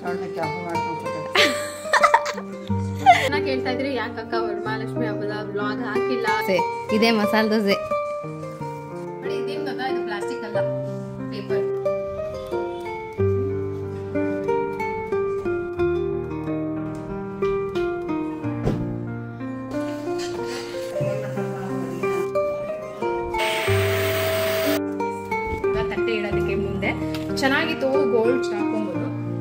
ಕಾರಣಕ್ಕೆ ಹಬ್ಬ ಮಾಡ್ಕೊಂಡ್ಬಿಟ್ಟೆ ಚೆನ್ನಾಗಿ ಕೇಳ್ತಾ ಇದ್ರಿ ಯಾಕಕ್ಕ ವರಮಹಾಲಕ್ಷ್ಮಿ ಹಬ್ಬದ ವ್ಲಾಗ್ ಹಾಕಿಲ್ಲ ದೋಸೆ ಇದೇ ಮಸಾಲೆ ದೋಸೆ ನೋಡಿ ಇದೇನ್ ಗೊತ್ತಾ ಇದು ಪ್ಲಾಸ್ಟಿಕ್ ಅಲ್ಲ ಪೇಪರ್ ತಟ್ಟೆ ಇಡೋದಕ್ಕೆ ಮುಂದೆ ಚೆನ್ನಾಗಿತ್ತು ಗೋಲ್ಡ್ ಹಾಕೊಂಬೋದು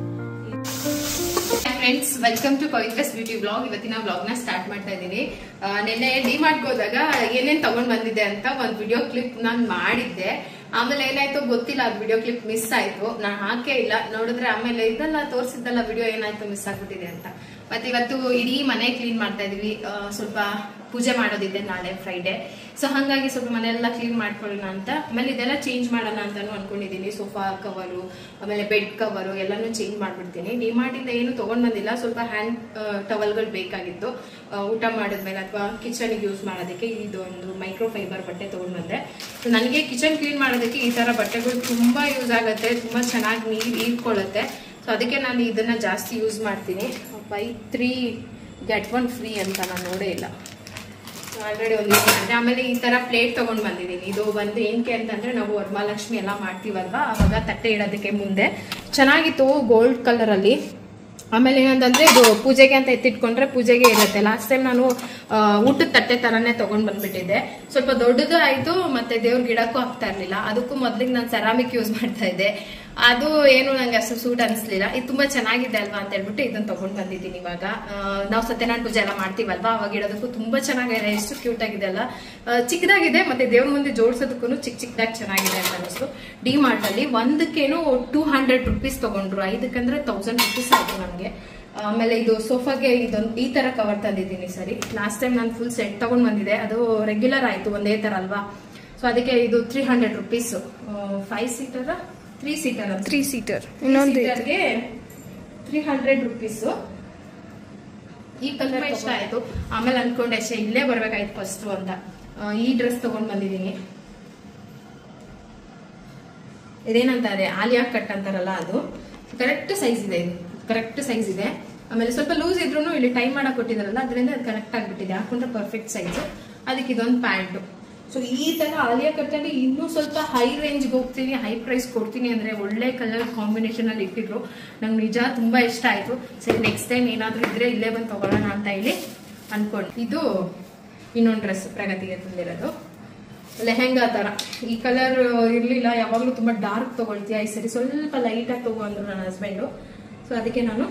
friends welcome to Pavithra's beauty blog ಇವತ್ತಿನ ಬ್ಲಾಗ್ ನ ಸ್ಟಾರ್ಟ್ ಮಾಡ್ತಾ ಇದ್ದೀನಿ ಆ, ನಿನ್ನೆ ಡಿ ಮಾರ್ಟ್ ಹೋದಾಗ ಏನೇನ್ ತಗೊಂಡ್ ಬಂದಿದ್ದೆ ಅಂತ ಒಂದ್ ವಿಡಿಯೋ ಕ್ಲಿಪ್ ನಾನ್ ಮಾಡಿದ್ದೆ ಆಮೇಲೆ ಏನಾಯ್ತು ಗೊತ್ತಿಲ್ಲ ಅದು ವಿಡಿಯೋ ಕ್ಲಿಪ್ ಮಿಸ್ ಆಯ್ತು ನಾನ್ ಹಾಕೇ ಇಲ್ಲ ನೋಡಿದ್ರೆ ಆಮೇಲೆ ಇದೆಲ್ಲ ತೋರಿಸಿದ್ದಲ್ಲ ವಿಡಿಯೋ ಏನಾಯ್ತು ಮಿಸ್ ಆಗ್ಬಿಟ್ಟಿದೆ ಅಂತ ಮತ್ತೆ ಇವತ್ತು ಇಡೀ ಮನೆ ಕ್ಲೀನ್ ಮಾಡ್ತಾ ಇದೀವಿ ಆ, ಸ್ವಲ್ಪ ಪೂಜೆ ಮಾಡೋದಿದೆ ನಾಳೆ ಫ್ರೈಡೆ ಸೊ ಹಂಗಾಗಿ ಸ್ವಲ್ಪ ಮನೆಯೆಲ್ಲ ಕ್ಲೀನ್ ಮಾಡ್ಕೊಳ್ಳೋಣ ಅಂತ ಆಮೇಲೆ ಇದೆಲ್ಲ ಚೇಂಜ್ ಮಾಡೋಣ ಅಂತಾನು ಅನ್ಕೊಂಡಿದೀನಿ ಸೋಫಾ ಕವರು ಆಮೇಲೆ ಬೆಡ್ ಕವರು ಎಲ್ಲಾನು ಚೇಂಜ್ ಮಾಡ್ಬಿಡ್ತೀನಿ ಡಿಮಾರ್ಟ್ ಇಂದ ಏನು ತಗೊಂಡ್ ಬಂದಿಲ್ಲ ಸ್ವಲ್ಪ ಹ್ಯಾಂಡ್ ಟವಲ್ಗಳು ಬೇಕಾಗಿತ್ತು ಆ, ಊಟ ಮಾಡಿದ್ಮೇಲೆ ಅಥವಾ ಕಿಚನ್ ಯೂಸ್ ಮಾಡೋದಕ್ಕೆ ಇದು ಒಂದು ಮೈಕ್ರೋ ಫೈಬರ್ ಬಟ್ಟೆ ತಗೊಂಡ್ ಬಂದೆ ಸೊ ನನಗೆ ಕಿಚನ್ ಕ್ಲೀನ್ ಮಾಡೋದಕ್ಕೆ ಈ ತರ ಬಟ್ಟೆಗಳು ತುಂಬಾ ಯೂಸ್ ಆಗುತ್ತೆ ತುಂಬಾ ಚೆನ್ನಾಗಿ ನೀರ್ ಹೀರ್ಕೊಳ್ಳುತ್ತೆ ಸೊ ಅದಕ್ಕೆ ನಾನು ಇದನ್ನ ಜಾಸ್ತಿ ಯೂಸ್ ಮಾಡ್ತೀನಿ buy three get one free ಅಂತ ನಾನು ನೋಡೇ ಇಲ್ಲ ಆಲ್ರೆಡಿ ಒಂದು ಯೂಸ್ ಮಾಡಿದೆ ಆಮೇಲೆ ಈ ತರ ಪ್ಲೇಟ್ ತಗೊಂಡ್ ಬಂದಿದ್ದೀನಿ ಇದು ಬಂದು ಏನಕ್ಕೆ ಅಂತಂದ್ರೆ ನಾವು ವರಮಹಾಲಕ್ಷ್ಮಿ ಎಲ್ಲ ಮಾಡ್ತೀವಲ್ವಾ ಅವಾಗ ತಟ್ಟೆ ಇಡೋದಕ್ಕೆ ಮುಂದೆ ಚೆನ್ನಾಗಿತ್ತು ಗೋಲ್ಡ್ ಕಲರ್ ಅಲ್ಲಿ ಆಮೇಲೆ ಏನಂತಂದ್ರೆ ಇದು ಪೂಜೆಗೆ ಅಂತ ಎತ್ತಿಟ್ಕೊಂಡ್ರೆ ಪೂಜೆಗೆ ಇರುತ್ತೆ ಲಾಸ್ಟ್ ಟೈಮ್ ನಾನು ಆ, ಊಟದ ತಟ್ಟೆ ತರನೇ ತಗೊಂಡ್ ಬಂದ್ಬಿಟ್ಟಿದ್ದೆ ಸ್ವಲ್ಪ ದೊಡ್ಡದು ಆಯ್ತು ಮತ್ತೆ ದೇವ್ರ ಗಿಡಕ್ಕೂ ಆಗ್ತಾ ಇರ್ಲಿಲ್ಲ ಅದಕ್ಕೂ ಮೊದ್ಲಿಗೆ ನಾನು ಸೆರಾಮಿಕ್ ಯೂಸ್ ಮಾಡ್ತಾ ಇದ್ದೆ ಅದು ಏನು ನಂಗೆ ಅಷ್ಟು ಸೂಟ್ ಅನ್ಸ್ಲಿಲ್ಲ ಇದು ತುಂಬಾ ಚೆನ್ನಾಗಿದೆ ಅಲ್ವಾ ಅಂತ ಹೇಳ್ಬಿಟ್ಟು ಇದನ್ನ ತಗೊಂಡ್ ಬಂದಿದ್ದೀನಿ ಇವಾಗ ಆ, ನಾವು ಸತ್ಯನಾರಾಯಣ ಪೂಜೆ ಎಲ್ಲ ಮಾಡ್ತೀವಲ್ವಾ ಅವಾಗ ಇಡೋದಕ್ಕೂ ತುಂಬಾ ಚೆನ್ನಾಗಿದೆ ಎಷ್ಟು ಕ್ಯೂಟ್ ಆಗಿದೆ ಅಲ್ಲ ಆ, ಚಿಕ್ಕದಾಗಿದೆ ಮತ್ತೆ ದೇವ್ರ ಮುಂದೆ ಜೋಡ್ಸೋದಕ್ಕೂ ಚಿಕ್ಕ ಚಿಕ್ಕದಾಗಿ ಚೆನ್ನಾಗಿದೆ ಅಂತ ಅನಿಸ್ತು ಡಿ ಮಾರ್ಟ್ ಅಲ್ಲಿ ಒಂದಕ್ಕೇನು ಟೂ ಹಂಡ್ರೆಡ್ ರುಪೀಸ್ ತಗೊಂಡ್ರು ಐದಕ್ಕಂದ್ರೆ ತೌಸಂಡ್ ರುಪೀಸ್ ಆಯ್ತು ನಮ್ಗೆ ಆಮೇಲೆ ಇದು ಸೋಫಾಗೆ ಇದೊಂದು ಈ ತರ ಕವರ್ ತಂದಿದ್ದೀನಿ ಸರಿ ಲಾಸ್ಟ್ ಟೈಮ್ ನಾನು ಫುಲ್ ಸೆಟ್ ತಗೊಂಡ್ ಬಂದಿದೆ ಅದು ರೆಗ್ಯುಲರ್ ಆಯ್ತು ಒಂದೇ ತರ ಅಲ್ವಾ ಸೊ ಅದಕ್ಕೆ ಇದು three hundred rupees five seater three seater ಅಂತ ತ್ರೀ ಸೀಟರ್ ಸೀಟರ್ಗೆ ತ್ರೀ ಹಂಡ್ರೆಡ್ ರುಪೀಸ್ ಈ ಕಲರ್ ಇಷ್ಟ ಆಯ್ತು ಆಮೇಲೆ ಅನ್ಕೊಂಡೆ ಅಷ್ಟೇ ಇಲ್ಲೇ ಬರ್ಬೇಕಾಯ್ತು ಫಸ್ಟ್ ಅಂತ ಆ, ಈ ಡ್ರೆಸ್ ತಗೊಂಡ್ ಬಂದಿದ್ದೀನಿ ಇದೇನಂತಾರೆ ಆಲಿಯಾ ಕಟ್ ಅಂತಾರಲ್ಲ ಅದು ಕರೆಕ್ಟ್ ಸೈಜ್ ಇದೆ ಇದು ಕರೆಕ್ಟ್ ಸೈಜ್ ಇದೆ ಆಮೇಲೆ ಸ್ವಲ್ಪ ಲೂಸ್ ಇದ್ರು ಇಲ್ಲಿ ಟೈಮ್ ಮಾಡಕ್ ಕೊಟ್ಟಿದಾರಲ್ಲ ಅದರಿಂದ ಅದು ಕರೆಕ್ಟ್ ಆಗಿಬಿಟ್ಟಿದೆ ಹಾಕೊಂಡ್ರೆ ಪರ್ಫೆಕ್ಟ್ ಸೈಜ್ ಅದಕ್ಕೆ ಇದೊಂದು ಪ್ಯಾಂಟ್ ಸೊ ಈ ತರ ಆಲಿಯಾ ಕಟ್ ಅಲ್ಲಿ ಇನ್ನೂ ಸ್ವಲ್ಪ ಹೈ ರೇಂಜ್ಗೆ ಹೋಗ್ತೀನಿ ಹೈ ಪ್ರೈಸ್ ಕೊಡ್ತೀನಿ ಅಂದ್ರೆ ಒಳ್ಳೆ ಕಲರ್ ಕಾಂಬಿನೇಷನ್ ಅಲ್ಲಿ ಇಟ್ಟಿದ್ರು ನಂಗೆ ನಿಜ ತುಂಬಾ ಇಷ್ಟ ಆಯ್ತು ಸರಿ ನೆಕ್ಸ್ಟ್ ಟೈಮ್ ಏನಾದ್ರೂ ಇದ್ರೆ ಇಲ್ಲೇ ಬಂದು ತಗೊಳ್ಳೋಣ ಅಂತ ಹೇಳಿ ಅನ್ಕೊಂಡು ಇದು ಇನ್ನೊಂದು ಡ್ರೆಸ್ ಪ್ರಗತಿಗೆ ತಂದಿರೋದು ಲೆಹೆಂಗಾ ತರ ಈ ಕಲರ್ ಇರ್ಲಿಲ್ಲ ಯಾವಾಗ್ಲೂ ತುಂಬಾ ಡಾರ್ಕ್ ತಗೊಳ್ತೀಯ ಈ ಸರಿ ಸ್ವಲ್ಪ ಲೈಟ್ ಆಗಿ ತಗೋ ಅಂದ್ರು ನನ್ನ ಹಸ್ಬೆಂಡು ಸೊ ಅದಕ್ಕೆ ನಾನು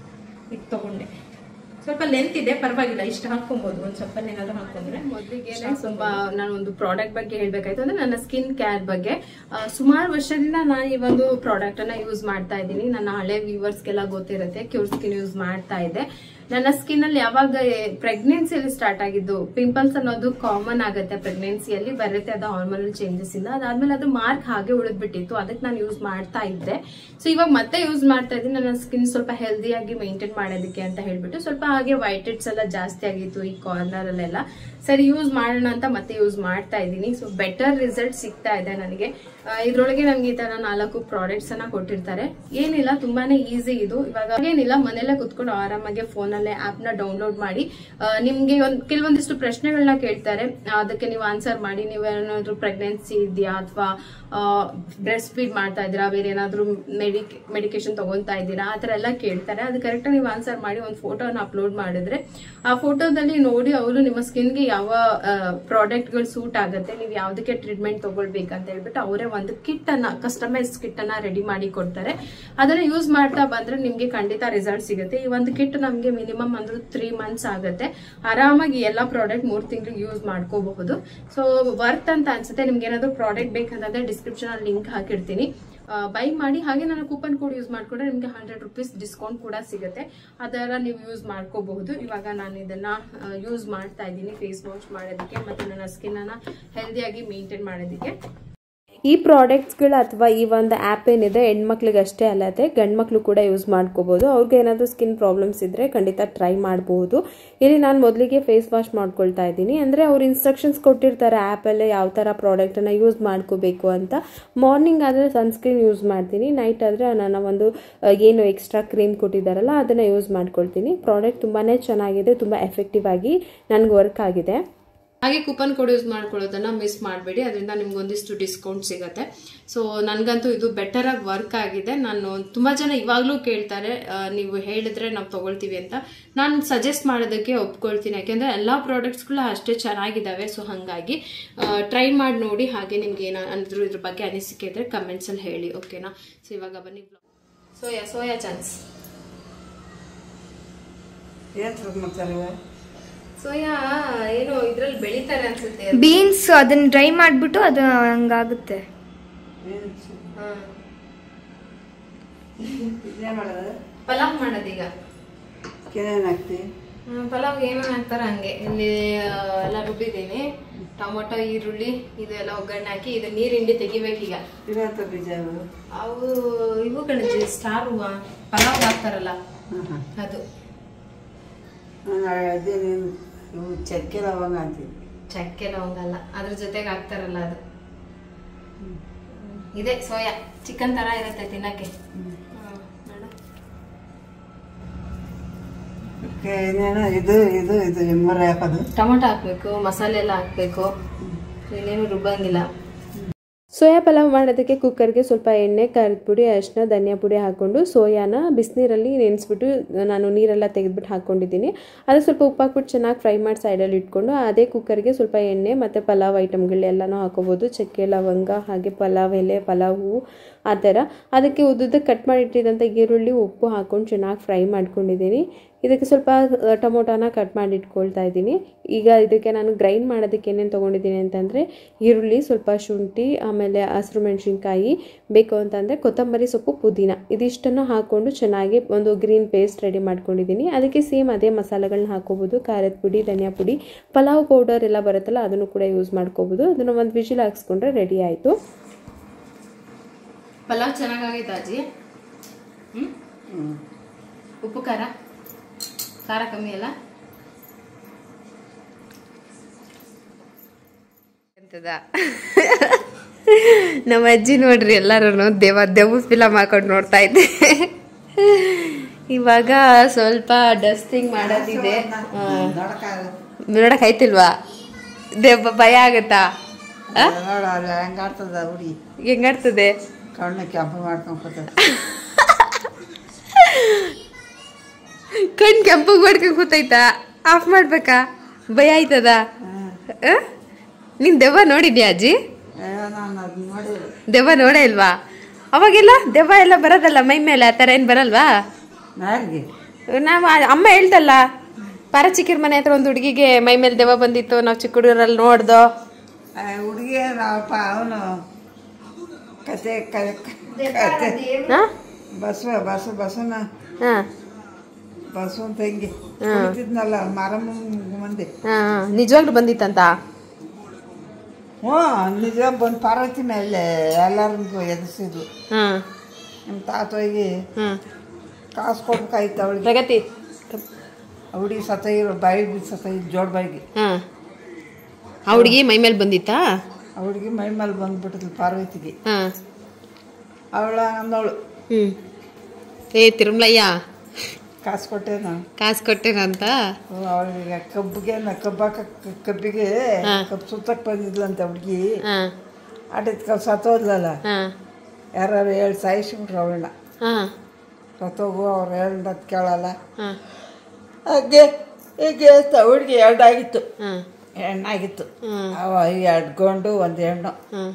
ಇದು ತಗೊಂಡೆ ಸ್ವಲ್ಪ ಲೆಂತ್ ಇದೆ ಪರವಾಗಿಲ್ಲ ಇಷ್ಟು ಹಾಕೊಬಹುದು ಒಂದ್ ಸ್ವಲ್ಪ ಏನಾದ್ರು ಹಾಕೊಂಡ್ರೆ ಮೊದಲಿಗೆ ತುಂಬಾ ನಾನು ಒಂದು ಪ್ರಾಡಕ್ಟ್ ಬಗ್ಗೆ ಹೇಳ್ಬೇಕಾಯ್ತು ಅಂದ್ರೆ ನನ್ನ ಸ್ಕಿನ್ ಕೇರ್ ಬಗ್ಗೆ ಸುಮಾರು ವರ್ಷದಿಂದ ನಾನು ಈ ಒಂದು ಪ್ರಾಡಕ್ಟ್ ಅನ್ನ ಯೂಸ್ ಮಾಡ್ತಾ ಇದ್ದೀನಿ ನನ್ನ ಹಳೆ ವ್ಯೂವರ್ಸ್ಗೆಲ್ಲ ಗೊತ್ತಿರುತ್ತೆ ಕ್ಯೂರ್ ಸ್ಕಿನ್ ಯೂಸ್ ಮಾಡ್ತಾ ಇದ್ದೆ ನನ್ನ ಸ್ಕಿನ್ ಅಲ್ಲಿ ಯಾವಾಗ ಪ್ರೆಗ್ನೆನ್ಸಿಯಲ್ಲಿ ಸ್ಟಾರ್ಟ್ ಆಗಿದ್ದು ಪಿಂಪಲ್ಸ್ ಅನ್ನೋದು ಕಾಮನ್ ಆಗುತ್ತೆ ಪ್ರೆಗ್ನೆನ್ಸಿಯಲ್ಲಿ ಬರುತ್ತೆ ಅದು ಹಾರ್ಮೋನಲ್ ಚೇಂಜಸ್ ಇಂದ ಅದಾದ್ಮೇಲೆ ಅದು ಮಾರ್ಕ್ ಹಾಗೆ ಉಳಿದ್ಬಿಟ್ಟಿತ್ತು ಅದಕ್ಕೆ ನಾನು ಯೂಸ್ ಮಾಡ್ತಾ ಇದ್ದೆ ಸೊ ಇವಾಗ ಮತ್ತೆ ಯೂಸ್ ಮಾಡ್ತಾ ಇದ್ದೀನಿ ನನ್ನ ಸ್ಕಿನ್ ಸ್ವಲ್ಪ ಹೆಲ್ದಿಯಾಗಿ ಮೇಂಟೈನ್ ಮಾಡೋದಕ್ಕೆ ಅಂತ ಹೇಳ್ಬಿಟ್ಟು ಸ್ವಲ್ಪ ಹಾಗೆ ವೈಟ್ ಹೆಡ್ಸ್ ಎಲ್ಲ ಜಾಸ್ತಿ ಆಗಿತ್ತು ಈ ಕಾರ್ನರ್ ಅಲ್ಲೆಲ್ಲ ಸರಿ ಯೂಸ್ ಮಾಡೋಣ ಅಂತ ಮತ್ತೆ ಯೂಸ್ ಮಾಡ್ತಾ ಇದ್ದೀನಿ ಸೊ ಬೆಟರ್ ರಿಸಲ್ಟ್ ಸಿಗ್ತಾ ಇದೆ ನನಗೆ ಆ, ಇದ್ರೊಳಗೆ ನಮ್ಗೆ ಈ ತರ ನಾಲ್ಕು ಪ್ರಾಡಕ್ಟ್ಸ್ ಅನ್ನ ಕೊಟ್ಟಿರ್ತಾರೆ ಏನಿಲ್ಲ ತುಂಬಾನೇ ಈಸಿ ಇದು ಇವಾಗ ಏನಿಲ್ಲ ಮನೆಯಲ್ಲೇ ಕುತ್ಕೊಂಡು ಆರಾಮಾಗಿ ಫೋನ್ ಅಲ್ಲೇ ಆಪ್ ನ ಡೌನ್ಲೋಡ್ ಮಾಡಿ ಆ, ನಿಮ್ಗೆ ಒಂದ್ ಕೆಲವೊಂದಿಷ್ಟು ಪ್ರಶ್ನೆಗಳನ್ನ ಕೇಳ್ತಾರೆ ಆ, ಅದಕ್ಕೆ ನೀವು ಆನ್ಸರ್ ಮಾಡಿ ನೀವೇನಾದ್ರೂ ಪ್ರೆಗ್ನೆನ್ಸಿ ಇದೆಯಾ ಅಥವಾ ಬ್ರೆಸ್ಟ್ ಫೀಡ್ ಮಾಡ್ತಾ ಇದ್ದೀರಾ ಬೇರೆ ಏನಾದ್ರೂ ಮೆಡಿಕ್ ಮೆಡಿಕೇಶನ್ ತಗೊಂತಾ ಇದ್ದೀರಾ ಆ ಥರ ಎಲ್ಲ ಕೇಳ್ತಾರೆ ಅದು ಕರೆಕ್ಟ್ ನೀವು ಆನ್ಸರ್ ಮಾಡಿ ಒಂದು ಫೋಟೋನ ಅಪ್ಲೋಡ್ ಮಾಡಿದ್ರೆ ಆ ಫೋಟೋದಲ್ಲಿ ನೋಡಿ ಅವರು ನಿಮ್ಮ ಸ್ಕಿನ್ಗೆ ಯಾವ ಪ್ರಾಡಕ್ಟ್ಗಳು ಸೂಟ್ ಆಗುತ್ತೆ ನೀವು ಯಾವ್ದಕ್ಕೆ ಟ್ರೀಟ್ಮೆಂಟ್ ತಗೊಳ್ಬೇಕಂತ ಹೇಳ್ಬಿಟ್ಟು ಅವರೇ ಒಂದು ಕಿಟ್ ಅನ್ನ ಕಸ್ಟಮೈಸ್ ಕಿಟ್ ಅನ್ನ ರೆಡಿ ಮಾಡಿ ಕೊಡ್ತಾರೆ ಅದನ್ನ ಯೂಸ್ ಮಾಡ್ತಾ ಬಂದ್ರೆ ನಿಮ್ಗೆ ಖಂಡಿತ ರಿಸಲ್ಟ್ ಸಿಗುತ್ತೆ ಈ ಒಂದು ಕಿಟ್ ನಮ್ಗೆ ಮಿನಿಮಮ್ ಅಂದ್ರೆ ತ್ರೀ ಮಂತ್ಸ್ ಆಗುತ್ತೆ ಆರಾಮಾಗಿ ಎಲ್ಲ ಪ್ರಾಡಕ್ಟ್ ಮೂರ್ ತಿಂಗಳು ಯೂಸ್ ಮಾಡ್ಕೋಬಹುದು ಸೊ ವರ್ತ್ ಅಂತ ಅನ್ಸುತ್ತೆ ನಿಮ್ಗೆ ಏನಾದ್ರು ಪ್ರಾಡಕ್ಟ್ ಬೇಕಂತಂದ್ರೆ ಡಿಸ್ಕ್ರಿಪ್ಷನ್ ಅಲ್ಲಿ ಲಿಂಕ್ ಹಾಕಿರ್ತೀನಿ ಬೈ ಮಾಡಿ ಹಾಗೆ ನಾನು ಕೂಪನ್ ಕೋಡ್ ಯೂಸ್ ಮಾಡ್ಕೊಂಡ್ರೆ ನಿಮ್ಗೆ ಹಂಡ್ರೆಡ್ ರುಪೀಸ್ ಡಿಸ್ಕೌಂಟ್ ಕೂಡ ಸಿಗುತ್ತೆ ಅದರ ನೀವು ಯೂಸ್ ಮಾಡ್ಕೋಬಹುದು ಇವಾಗ ನಾನು ಇದನ್ನ ಯೂಸ್ ಮಾಡ್ತಾ ಇದ್ದೀನಿ ಫೇಸ್ ವಾಶ್ ಮಾಡೋದಕ್ಕೆ ಮತ್ತೆ ನನ್ನ ಸ್ಕಿನ್ ಅನ್ನ ಹೆಲ್ದಿಯಾಗಿ ಮೇಂಟೈನ್ ಮಾಡೋದಕ್ಕೆ ಈ ಪ್ರಾಡಕ್ಟ್ಸ್ಗಳು ಅಥವಾ ಈ ಒಂದು ಆ್ಯಪ್ ಏನಿದೆ ಹೆಣ್ಮಕ್ಳಿಗೆ ಅಷ್ಟೇ ಅಲ್ಲದೆ ಗಂಡು ಮಕ್ಕಳು ಕೂಡ ಯೂಸ್ ಮಾಡ್ಕೋಬೋದು ಅವ್ರಿಗೆ ಏನಾದರೂ ಸ್ಕಿನ್ ಪ್ರಾಬ್ಲಮ್ಸ್ ಇದ್ದರೆ ಖಂಡಿತ ಟ್ರೈ ಮಾಡಬಹುದು ಇಲ್ಲಿ ನಾನು ಮೊದಲಿಗೆ ಫೇಸ್ ವಾಶ್ ಮಾಡ್ಕೊಳ್ತಾ ಇದ್ದೀನಿ ಅಂದರೆ ಅವ್ರು ಇನ್ಸ್ಟ್ರಕ್ಷನ್ಸ್ ಕೊಟ್ಟಿರ್ತಾರೆ ಆ್ಯಪಲ್ಲೇ ಯಾವ ಥರ ಪ್ರಾಡಕ್ಟನ್ನು ಯೂಸ್ ಮಾಡ್ಕೋಬೇಕು ಅಂತ ಮಾರ್ನಿಂಗ್ ಆದರೆ ಸನ್ಸ್ಕ್ರೀನ್ ಯೂಸ್ ಮಾಡ್ತೀನಿ ನೈಟ್ ಆದರೆ ನನ್ನ ಒಂದು ಆ, ಏನು ಎಕ್ಸ್ಟ್ರಾ ಕ್ರೀಮ್ ಕೊಟ್ಟಿದ್ದಾರಲ್ಲ ಅದನ್ನು ಯೂಸ್ ಮಾಡ್ಕೊಳ್ತೀನಿ ಪ್ರಾಡಕ್ಟ್ ತುಂಬಾ ಚೆನ್ನಾಗಿದೆ ತುಂಬ ಎಫೆಕ್ಟಿವ್ ಆಗಿ ನನಗೆ ವರ್ಕ್ ಆಗಿದೆ ಹಾಗೆ ಕೂಪನ್ ಕೋಡ್ ಯೂಸ್ ಮಾಡ್ಕೊಳ್ಳೋದನ್ನ ಮಿಸ್ ಮಾಡಬೇಡಿ ಅದರಿಂದ ನಿಮ್ಗೆ ಒಂದಿಷ್ಟು ಡಿಸ್ಕೌಂಟ್ ಸಿಗುತ್ತೆ ಸೊ ನನಗಂತೂ ಇದು ಬೆಟರ್ ಆಗಿ ವರ್ಕ್ ಆಗಿದೆ ನಾನು ತುಂಬಾ ಜನ ಇವಾಗಲೂ ಕೇಳ್ತಾರೆ ಆ, ನೀವು ಹೇಳಿದ್ರೆ ನಾವು ತಗೊಳ್ತೀವಿ ಅಂತ ನಾನು ಸಜೆಸ್ಟ್ ಮಾಡೋದಕ್ಕೆ ಒಪ್ಕೊಳ್ತೀನಿ ಯಾಕೆಂದ್ರೆ ಎಲ್ಲಾ ಪ್ರಾಡಕ್ಟ್ಸ್ಗಳು ಅಷ್ಟೇ ಚೆನ್ನಾಗಿದ್ದಾವೆ ಸೊ ಹಾಗಾಗಿ ಟ್ರೈ ಮಾಡಿ ನೋಡಿ ಹಾಗೆ ನಿಮ್ಗೆ ಏನಾದ್ರು ಇದ್ರ ಬಗ್ಗೆ ಅನಿಸಿಕೆ ಇದ್ರೆ ಕಮೆಂಟ್ಸ್ ಅಲ್ಲಿ ಹೇಳಿ ಓಕೆನಾ ಸೊ ಇವಾಗ ಬನ್ನಿ ಸೋಯಾ ಸೋಯಾ ಚಾನ್ಸ್ ಏನ್ ಶುರು ಮಾಡ್ತಾರೆ ಸೋಯಾ ಏನು ಇದ್ರಲ್ಲಿ ಬೆಳಿತಾರೆ ಅನ್ಸುತ್ತೆ ಬೀನ್ಸ್ ಅದನ್ನ ಡ್ರೈ ಮಾಡ್ಬಿಟ್ಟು ಅದು ಹಂಗಾಗುತ್ತೆ ಹಾ. ಇದೇ ಮಾಡೋದು ಪಲಾವ್ ಮಾಡೋದೀಗ ಏನೇನು ಹಾಕ್ತಿ ಹ್ಮ್, ಪಲಾವ್ ಏನೇನು ಹಾಕ್ತಾರ ಹಂಗೆ ಇಲ್ಲಿ ಆ, ಎಲ್ಲ ರುಬ್ಬಿದ್ದೀನಿ ಟೊಮೊಟೊ ಈರುಳ್ಳಿ ಇದೆಲ್ಲ ಒಗ್ಗರಣೆ ಹಾಕಿ ಇದು ನೀರ್ ಹಿಂಡಿ ತೆಗಿಬೇಕೀಗ ಇರೋಂಥ ಬೀಜ ಅವು ಅವು ಇವು ಕಣಜಿ ಸ್ಟಾರ್ ಹೂವ ಪಲಾವ್ ಹಾಕ್ತಾರಲ್ಲ ಹಾಂ ಹಾಂ ಅದು ನಾನು ಅದೇ ನೀನು ಇವು ಚಕ್ಕೆ ಲವಂಗ ಅಂತೀನಿ ಚಕ್ಕೆ ಲವಂಗ ಅಲ್ಲ ಅದ್ರ ಜೊತೆಗೆ ಹಾಕ್ತಾರಲ್ಲ ಅದು ಇದೆ ಸೋಯಾ ಚಿಕನ್ ತರ ಇರುತ್ತೆ ತಿನ್ನಕ್ಕೆ ಹ್ಮ್, ನೋಡು. ಅದಕ್ಕೆ ಏನೇನು ಇದು ಇದು ಇದು ಎಮ್ಮರೆ ಹಾಕೋದು ಟೊಮೊಟೊ ಹಾಕ್ಬೇಕು ಮಸಾಲೆ ಎಲ್ಲ ಹಾಕ್ಬೇಕು ಇನ್ನೇನು ರುಬ್ಬಂಗಿಲ್ಲ ಸೋಯಾ ಪಲಾವ್ ಮಾಡೋದಕ್ಕೆ ಕುಕ್ಕರ್ಗೆ ಸ್ವಲ್ಪ ಎಣ್ಣೆ ಖಾರದ ಪುಡಿ ಅರಿಶಿನ ಧನಿಯಾ ಪುಡಿ ಹಾಕ್ಕೊಂಡು ಸೋಯಾನ ಬಿಸಿನೀರಲ್ಲಿ ನೆನೆಸ್ಬಿಟ್ಟು ನಾನು ನೀರೆಲ್ಲ ತೆಗೆದ್ಬಿಟ್ಟು ಹಾಕ್ಕೊಂಡಿದ್ದೀನಿ ಅದು ಸ್ವಲ್ಪ ಉಪ್ಪು ಹಾಕ್ಬಿಟ್ಟು ಚೆನ್ನಾಗಿ ಫ್ರೈ ಮಾಡಿ ಸೈಡಲ್ಲಿ ಇಟ್ಕೊಂಡು ಅದೇ ಕುಕ್ಕರ್ಗೆ ಸ್ವಲ್ಪ ಎಣ್ಣೆ ಮತ್ತು ಪಲಾವ್ ಐಟಮ್ಗಳೆಲ್ಲನೂ ಹಾಕೋಬೋದು ಚಕ್ಕೆ ಲವಂಗ ಹಾಗೆ ಪಲಾವ್ ಎಲೆ ಪಲಾವ್ ಹೂವು ಆ ಥರ ಅದಕ್ಕೆ ಉದ್ದುದ್ದಕ್ಕೆ ಕಟ್ ಮಾಡಿಟ್ಟಿದ್ದಂಥ ಈರುಳ್ಳಿ ಉಪ್ಪು ಹಾಕ್ಕೊಂಡು ಚೆನ್ನಾಗಿ ಫ್ರೈ ಮಾಡ್ಕೊಂಡಿದ್ದೀನಿ ಇದಕ್ಕೆ ಸ್ವಲ್ಪ ಆ, ಟೊಮೊಟೊನ ಕಟ್ ಮಾಡಿ ಇಟ್ಕೊಳ್ತಾ ಇದ್ದೀನಿ ಈಗ ಇದಕ್ಕೆ ನಾನು ಗ್ರೈಂಡ್ ಮಾಡೋದಕ್ಕೆ ಏನೇನು ತೊಗೊಂಡಿದ್ದೀನಿ ಅಂತಂದರೆ ಈರುಳ್ಳಿ ಸ್ವಲ್ಪ ಶುಂಠಿ ಆಮೇಲೆ ಹಸಿರು ಮೆಣಸಿನ್ಕಾಯಿ ಬೇಕು ಅಂತಂದರೆ ಕೊತ್ತಂಬರಿ ಸೊಪ್ಪು ಪುದೀನ ಇದಿಷ್ಟನ್ನು ಹಾಕ್ಕೊಂಡು ಚೆನ್ನಾಗಿ ಒಂದು ಗ್ರೀನ್ ಪೇಸ್ಟ್ ರೆಡಿ ಮಾಡ್ಕೊಂಡಿದ್ದೀನಿ ಅದಕ್ಕೆ ಸೇಮ್ ಅದೇ ಮಸಾಲೆಗಳನ್ನ ಹಾಕೋಬೋದು ಖಾರದ ಪುಡಿ ಧನಿಯಾ ಪುಡಿ ಪಲಾವ್ ಪೌಡರ್ ಎಲ್ಲ ಬರುತ್ತಲ್ಲ ಅದನ್ನು ಕೂಡ ಯೂಸ್ ಮಾಡ್ಕೋಬೋದು ಅದನ್ನು ಒಂದು ವಿಜಿಲ್ ಹಾಕ್ಸ್ಕೊಂಡ್ರೆ ರೆಡಿ ಆಯಿತು ಪಲಾವ್ ಚೆನ್ನಾಗಾಗೈತೆ ಅಜ್ಜಿ ಹ್ಮ್ ಉಪ್ಪು ಖಾರ ಖಾರ ಕಮ್ಮಿ ಅಲ್ಲ ಅಂತದ ನಮ್ಮ ಅಜ್ಜಿ ನೋಡ್ರಿ ಎಲ್ಲರೂ ದೇವ ದೆವ್ವ ಫಿಲಮ್ ಹಾಕೊಂಡು ನೋಡ್ತಾ ಇದ್ದೆ ಇವಾಗ ಸ್ವಲ್ಪ ಡಸ್ಟಿಂಗ್ ಮಾಡೋದಿದೆ ನೋಡಕ್ಕಾಗಲ್ಲ ನೋಡಕ್ ಆಯ್ತಿಲ್ವಾ ದೆವ್ವ ಭಯ ಆಗತ್ತಾ ನೋಡ ಅಲ್ಲಿ ಹೆಂಗೆ ಆಡ್ತದ ಹುಡಿ ಹೆಂಗಾಡ್ತದೆ ಕಣ್ಣು ಕೆಂಪು ಮಾಡ್ಕೊಂಡು ಕೂತದ ಕಣ್ ಕೆಂಪಗ್ ಮಾಡ್ಕೊಂಡ್ ಕೂತೈತಾ ಆಫ್ ಮಾಡ್ಬೇಕಾ ಭಯ ಆಯ್ತದ ಆ? ನೀನ್ ದೆವ್ವ ನೋಡಿದ್ಯಾ ಅಜ್ಜಿ ಅಯ್ಯೋ ನಾನು ಅದು ನೋಡಿಲ್ಲ ದೆವ್ವ ನೋಡೇ ಇಲ್ವಾ ಅವಾಗೆಲ್ಲ ದೆವ್ವ ಎಲ್ಲ ಬರೋದಲ್ಲ ಮೈ ಮೇಲೆ ಆ ಥರ ಏನು ಬರಲ್ವಾ ನಾಲ್ಗೆ ನಾವು ಅಮ್ಮ ಹೇಳ್ತಲ್ಲ ಪಾರಚಿಕ್ಕಿರ ಮನೆ ಹತ್ರ ಒಂದು ಹುಡುಗಿಗೆ ಮೈ ಮೇಲೆ ದೆವ್ವ ಬಂದಿತ್ತು ನಾವು ಚಿಕ್ಕ ಹುಡುಗರಲ್ಲಿ ನೋಡ್ದೋ ಹುಡುಗಿ ನಾವಪ್ಪ ಅವನು ಕತೆ ಕತೆ ಹಾ ಬಸವ ಬಸ ಬಸವನ ಹಾ ಬಸವನ ತಂಗಿ ಕುಳಿತಿದ್ನಲ್ಲ ಮಾರಮ್ಮ ಮಂದಿ ಹಾ ನಿಜವಾಗ್ಲೂ ಬಂದಿತ್ತಂತ ಹ್ಞೂ ನಿಜ ಬಂದು ಪಾರ್ವತಿ ಮೇಲೆ ಎಲ್ಲರಿಗೂ ಎದುರಿಸಿದ್ಲು ಹಾ ನಿಮ್ಮ ತಾತೋಗಿ ಹಾ ಕಾಸು ಕೊಡ್ಬೇಕಾಯ್ತು ಅವಳಿಗೆ ಪ್ರಗತಿ ಹುಡುಗಿ ಸತ್ತೋಗಿರೋ ಬಾಯಿಗೆ ಸತ್ತೋಗಿ ಜೋಡ್ ಬಾಯಿಗೆ ಹಾ ಆ ಹುಡುಗಿ ಮೈ ಮೇಲೆ ಬಂದಿತ್ತಾ ಆ ಹುಡುಗಿ ಮೈ ಮೇಲೆ ಬಂದ್ಬಿಟ್ಟಿದ್ಲು ಪಾರ್ವತಿಗೆ ಹಾ ಅವಳ ಅಂದವಳು ಹ್ಮ್ ಏ ತಿರುಮಲಯ್ಯ ಕಾಸು ಕೊಟ್ಟೆ ನಾನು ಕಾಸು ಕೊಟ್ಟೇನಂತ ಅವಳಿಗೆ ಕಬ್ಬಿಗೆ ನ ಕಬ್ಬಾಕ ಕಬ್ಬಿಗೆ ಹಾ. ಕಬ್ಬು ಸುತ್ತಕ್ಕೆ ಬಂದಿದ್ಲಂತ ಹುಡುಗಿ ಹಾ ಆಟಿದ ಕಬ್ಬು ಸತ್ತೋದ್ಲಲ್ಲ ಹಾ ಯಾರು ಹೇಳಿ ಸಾಯಿಸ್ಬಿಟ್ರು ಅವಳನ್ನ ಹಾ ಸತ್ತೋಗು ಅವ್ರು ಹೇಳ್ದ ಕೇಳಲ್ಲ ಹಾ ಹಾಗೆ ಹೀಗೆ ಹುಡುಗಿ ಎರಡಾಗಿತ್ತು ಹಾ ಹೆಣ್ಣಾಗಿತ್ತು ಹ್ಮ್. ಅವ ಎರಡು ಗಂಡು ಒಂದು ಹೆಣ್ಣು ಹಾ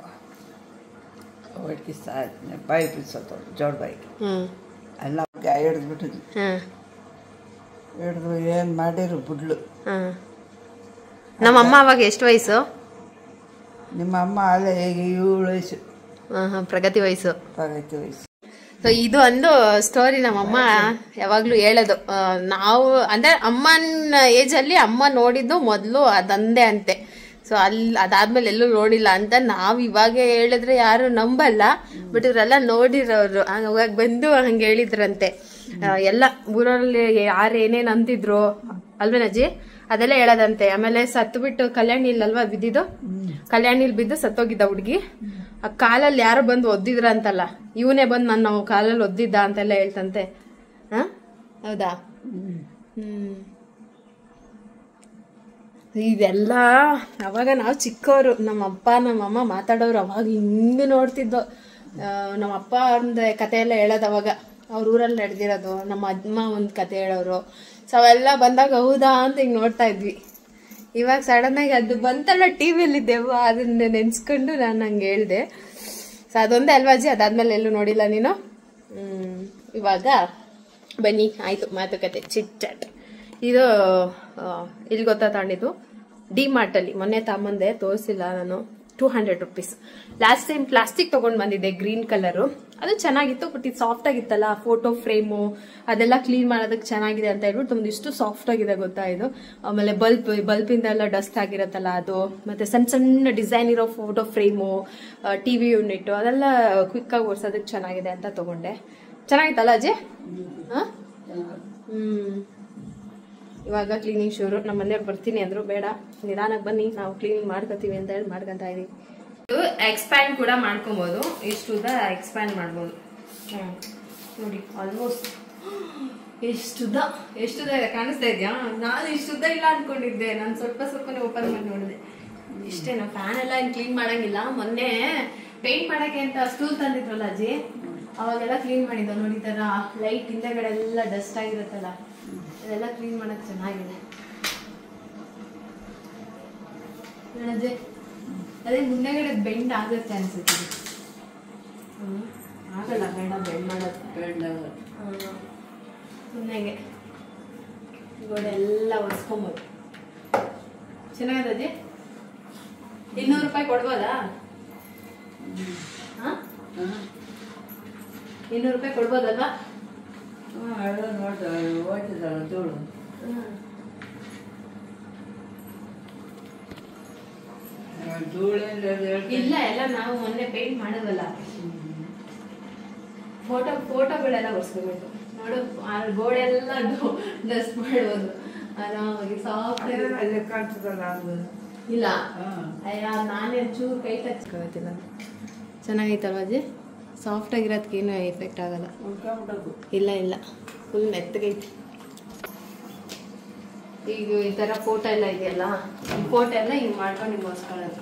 ಹುಡುಗಿ ಸಾ ಬಾಯಿ ಬಿಡ್ಸತ್ತವಳು ಜೋಡ್ ಬಾಯಿಗೆ ಹ್ಮ್ ಎಲ್ಲ ಹಿಡಿದ್ಬಿಟ್ಟಿದ್ಲು ಹಾ ಹಿಡಿದು ಏನು ಮಾಡಿರು ಬಿಡ್ಲು ಹಾ ನಮ್ಮಮ್ಮ ಅವಾಗ ಎಷ್ಟು ವಯಸ್ಸು ನಿಮ್ಮ ಅಮ್ಮ ಅಲ್ಲೇ ಈಗ ಏಳು ವಯಸ್ಸು ಹಾ ಹಾ ಪ್ರಗತಿ ವಯಸ್ಸು ಪಾಗೈತಿ ವಯಸ್ಸು ಸೊ ಇದು ಒಂದು ಸ್ಟೋರಿ ನಮ್ಮಮ್ಮ ಯಾವಾಗ್ಲೂ ಹೇಳೋದು ಆ, ನಾವು ಅಂದ್ರೆ ಅಮ್ಮನ ಏಜ್ ಅಲ್ಲಿ ಅಮ್ಮ ನೋಡಿದ್ದು ಮೊದಲು ಅದಂದೇ ಅಂತೆ ಸೊ ಅಲ್ಲಿ ಅದಾದ್ಮೇಲೆ ಎಲ್ಲೂ ನೋಡಿಲ್ಲ ಅಂತ ನಾವು ಇವಾಗ ಹೇಳಿದ್ರೆ ಯಾರು ನಂಬಲ್ಲ ಬಟ್ ಇವರೆಲ್ಲ ನೋಡಿರೋರು ಅವಾಗ ಬಂದು ಹಂಗೆ ಹೇಳಿದ್ರಂತೆ ಆ, ಎಲ್ಲ ಊರಲ್ಲಿ ಯಾರು ಏನೇನ್ ಅಂತಿದ್ರು ಅಲ್ವೇನಜ್ಜಿ ಅದೆಲ್ಲ ಹೇಳೋದಂತೆ ಆಮೇಲೆ ಸತ್ತು ಬಿಟ್ಟು ಕಲ್ಯಾಣಿ ಇಲ್ಲಲ್ವಾ ಬಿದ್ದಿದ್ದು ಕಲ್ಯಾಣಿಲ್ ಬಿದ್ದು ಸತ್ತೋಗಿದ್ದ ಹುಡುಗಿ ಆ ಕಾಲಲ್ಲಿ ಯಾರೋ ಬಂದು ಒದ್ದಿದ್ರ ಅಂತಲ್ಲ ಇವನೇ ಬಂದು ನನ್ನ ಕಾಲಲ್ಲಿ ಒದ್ದಿದ್ದ ಅಂತೆಲ್ಲ ಹೇಳ್ತಂತೆ ಹ ಹೌದಾ ಹ್ಮ್ ಇದೆಲ್ಲ ಅವಾಗ ನಾವು ಚಿಕ್ಕವರು ನಮ್ಮ ಅಪ್ಪ ನಮ್ಮ ಅಮ್ಮ ಮಾತಾಡೋರು ಅವಾಗ ಹಿಂಗೆ ನೋಡ್ತಿದ್ದೋ ಆ, ನಮ್ಮ ಅಪ್ಪ ಒಂದು ಕತೆ ಎಲ್ಲ ಹೇಳೋದು ಅವಾಗ ಅವ್ರ ಊರಲ್ಲಿ ನಡೆದಿರೋದು ನಮ್ಮ ಅಮ್ಮ ಒಂದು ಕತೆ ಹೇಳೋರು ಸೊ ಅವೆಲ್ಲ ಬಂದಾಗ ಹೌದಾ ಅಂತ ಹಿಂಗೆ ನೋಡ್ತಾ ಇದ್ವಿ ಇವಾಗ ಸಡನ್ ಆಗಿ ಅದು ಬಂತಲ್ಲ ಟಿ ವಿಯಲ್ಲಿ ದೆವ್ವ ಅದನ್ನ ನೆನ್ಸ್ಕೊಂಡು ನಾನು ಹಂಗೆ ಹೇಳ್ದೆ ಸೊ ಅದೊಂದೇ ಅಲ್ವಾ ಅಜ್ಜಿ ಅದಾದ್ಮೇಲೆ ಎಲ್ಲೂ ನೋಡಿಲ್ಲ ನೀನು ಹ್ಮ್ ಇವಾಗ ಬನ್ನಿ ಆಯ್ತು ಮಾತುಕತೆ ಚಿಟ್ ಚಾಟ್ ಇದು ಆ, ಇಲ್ಲಿ ಗೊತ್ತಾ ತಗೊಂಡಿದ್ದು ಡಿ ಮಾರ್ಟಲ್ಲಿ ಮೊನ್ನೆ ತಗೊಂಬಂದೆ ತೋರಿಸಿಲ್ಲ ನಾನು two hundred rupees last time plastic ತಗೊಂಡ್ ಬಂದಿದ್ದೆ ಗ್ರೀನ್ ಕಲರು ಅದು ಚೆನ್ನಾಗಿತ್ತು ಬಟ್ ಇದು ಸಾಫ್ಟ್ ಆಗಿತ್ತಲ್ಲ ಫೋಟೋ ಫ್ರೇಮು ಅದೆಲ್ಲ ಕ್ಲೀನ್ ಮಾಡೋದಕ್ಕೆ ಚೆನ್ನಾಗಿದೆ ಅಂತ ಹೇಳ್ಬಿಟ್ಟು ಒಂದು ಇಷ್ಟು ಸಾಫ್ಟ್ ಆಗಿದೆ ಗೊತ್ತಾ ಇದು ಆಮೇಲೆ ಬಲ್ಬ್ ಬಲ್ಬಿಂದ ಎಲ್ಲ ಡಸ್ಟ್ ಆಗಿರತ್ತಲ್ಲ ಅದು ಮತ್ತೆ ಸಣ್ಣ ಸಣ್ಣ ಡಿಸೈನ್ ಇರೋ ಫೋಟೋ ಫ್ರೇಮು ಟಿವಿ ಯೂನಿಟ್ ಅದೆಲ್ಲ ಕ್ವಿಕ್ ಆಗಿ ಓಡಿಸೋದಕ್ಕೆ ಚೆನ್ನಾಗಿದೆ ಅಂತ ತಗೊಂಡೆ ಚೆನ್ನಾಗಿತ್ತಲ್ಲ ಅಜಯ್ ಹಾ ಹ್ಮ್ ಇವಾಗ ಕ್ಲೀನಿಂಗ್ ಶುರು ನಮ್ಮ ಮನೆಯವ್ರು ಬರ್ತೀನಿ ಅಂದ್ರು ಬೇಡ ನಿಧಾನಕ್ಕೆ ಬನ್ನಿ ನಾವು ಕ್ಲೀನಿಂಗ್ ಮಾಡ್ಕೋತೀವಿ ಅಂತ ಹೇಳಿ ಮಾಡ್ಕೊಂತ ಇದೀವಿ ಎಕ್ಸ್ಪ್ಯಾಂಡ್ ಕೂಡ ಮಾಡ್ಕೊಬೋದು ಇಷ್ಟುದ ಎಕ್ಸ್ಪ್ಯಾಂಡ್ ಮಾಡ್ಬೋದು ಹ್ಮ್ ನೋಡಿ ಆಲ್ಮೋಸ್ಟ್ ಎಷ್ಟುದ ಎಷ್ಟುದ ಇದೆ ಕಾಣಿಸ್ತಾ ಇದೆಯಾ ನಾನು ಇಷ್ಟುದ ಇಲ್ಲ ಅನ್ಕೊಂಡಿದ್ದೆ ನಾನು ಸ್ವಲ್ಪ ಸ್ವಲ್ಪನೇ ಓಪನ್ ಮಾಡಿ ನೋಡಿದೆ ಇಷ್ಟೇ ನಾವು ಫ್ಯಾನ್ ಎಲ್ಲ ಏನು ಕ್ಲೀನ್ ಮಾಡಂಗಿಲ್ಲ ಮೊನ್ನೆ ಪೇಂಟ್ ಮಾಡಕ್ಕೆ ಅಂತ ಸ್ಟೂಲ್ ತಂದಿದ್ರಲ್ಲ ಅಜ್ಜಿ ಅವಾಗೆಲ್ಲ ಕ್ಲೀನ್ ಮಾಡಿದ್ದು ನೋಡಿ ಈ ಥರ ಲೈಟ್ ಹಿಂದೆಗಡೆ ಎಲ್ಲ ಡಸ್ಟ್ ಆಗಿರುತ್ತಲ್ಲ ಅದೆಲ್ಲ ಕ್ಲೀನ್ ಮಾಡಕ್ ಚೆನ್ನಾಗಿದೆ ಅಜ್ಜಿ ಅದೇ ಮುಂದೆಗಡೆ ಬೆಂಡ್ ಆಗುತ್ತೆ ಅನ್ಸುತ್ತೆ ಇದು. ಹ್ಮ್. ಆಗಲ್ಲ ಬೇಡ ಬೆಂಡ್ ಮಾಡೋದು ಸುಮ್ಮನೆಗೆ ಗೋಡೆ ಎಲ್ಲ ಒರೆಸ್ಕೊಬೋದು ಚೆನ್ನಾಗಿದೆ ಅಜ್ಜಿ ಇನ್ನೂರು ರೂಪಾಯಿ ಕೊಡ್ಬೋದಾ ಹಾ ಇನ್ನೂರು ರೂಪಾಯಿ ಕೊಡ್ಬೋದಲ್ವಾ ಎಲ್ಲ ನೋಡ್ತಾರೆ ಓದಿದ್ದಾಳೆ ತೋಳು ಧೂಳಿಂದ ಇಲ್ಲ ಎಲ್ಲ ನಾವು ಮೊನ್ನೆ ಪೇಂಟ್ ಮಾಡೋದಲ್ಲ ಫೋಟೋ ಫೋಟೋಗಳೆಲ್ಲ ಒರೆಸ್ಕೋಬೇಕು ನೋಡು ಆ ಗೋಡೆ ಎಲ್ಲ ಡಸ್ಟ್ ಮಾಡ್ಬೋದು ಆರಾಮಾಗಿ ಸಾಫ್ಟ್ ಅಲ್ಲಿ ಕಾಣ್ತದಲ್ಲ ಅದು ಇಲ್ಲ ಹಾಂ ಅಯ್ಯ ನಾನೇ ಚೂರು ಕೈ ಟಚ್ ಚೆನ್ನಾಗೈತಲ್ವ ಅಜ್ಜಿ ಸಾಫ್ಟ್ ಆಗಿರೋದಕ್ಕೆ ಏನು ಎಫೆಕ್ಟ್ ಆಗಲ್ಲ ಉಳ್ಕೊಂಬಿಡೋದು ಇಲ್ಲ ಇಲ್ಲ ಫುಲ್ ಮೆತ್ತಗೈತಿ ಈಗ ಈ ಥರ ಫೋಟೋ ಎಲ್ಲ ಇದೆಯಲ್ಲ ಈ ಫೋಟೋ ಎಲ್ಲ ಹಿಂಗೆ ಮಾಡ್ಕೊಂಡು ಹಿಂಗೆ ಒರೆಸ್ಕೊಳ್ಳೋದು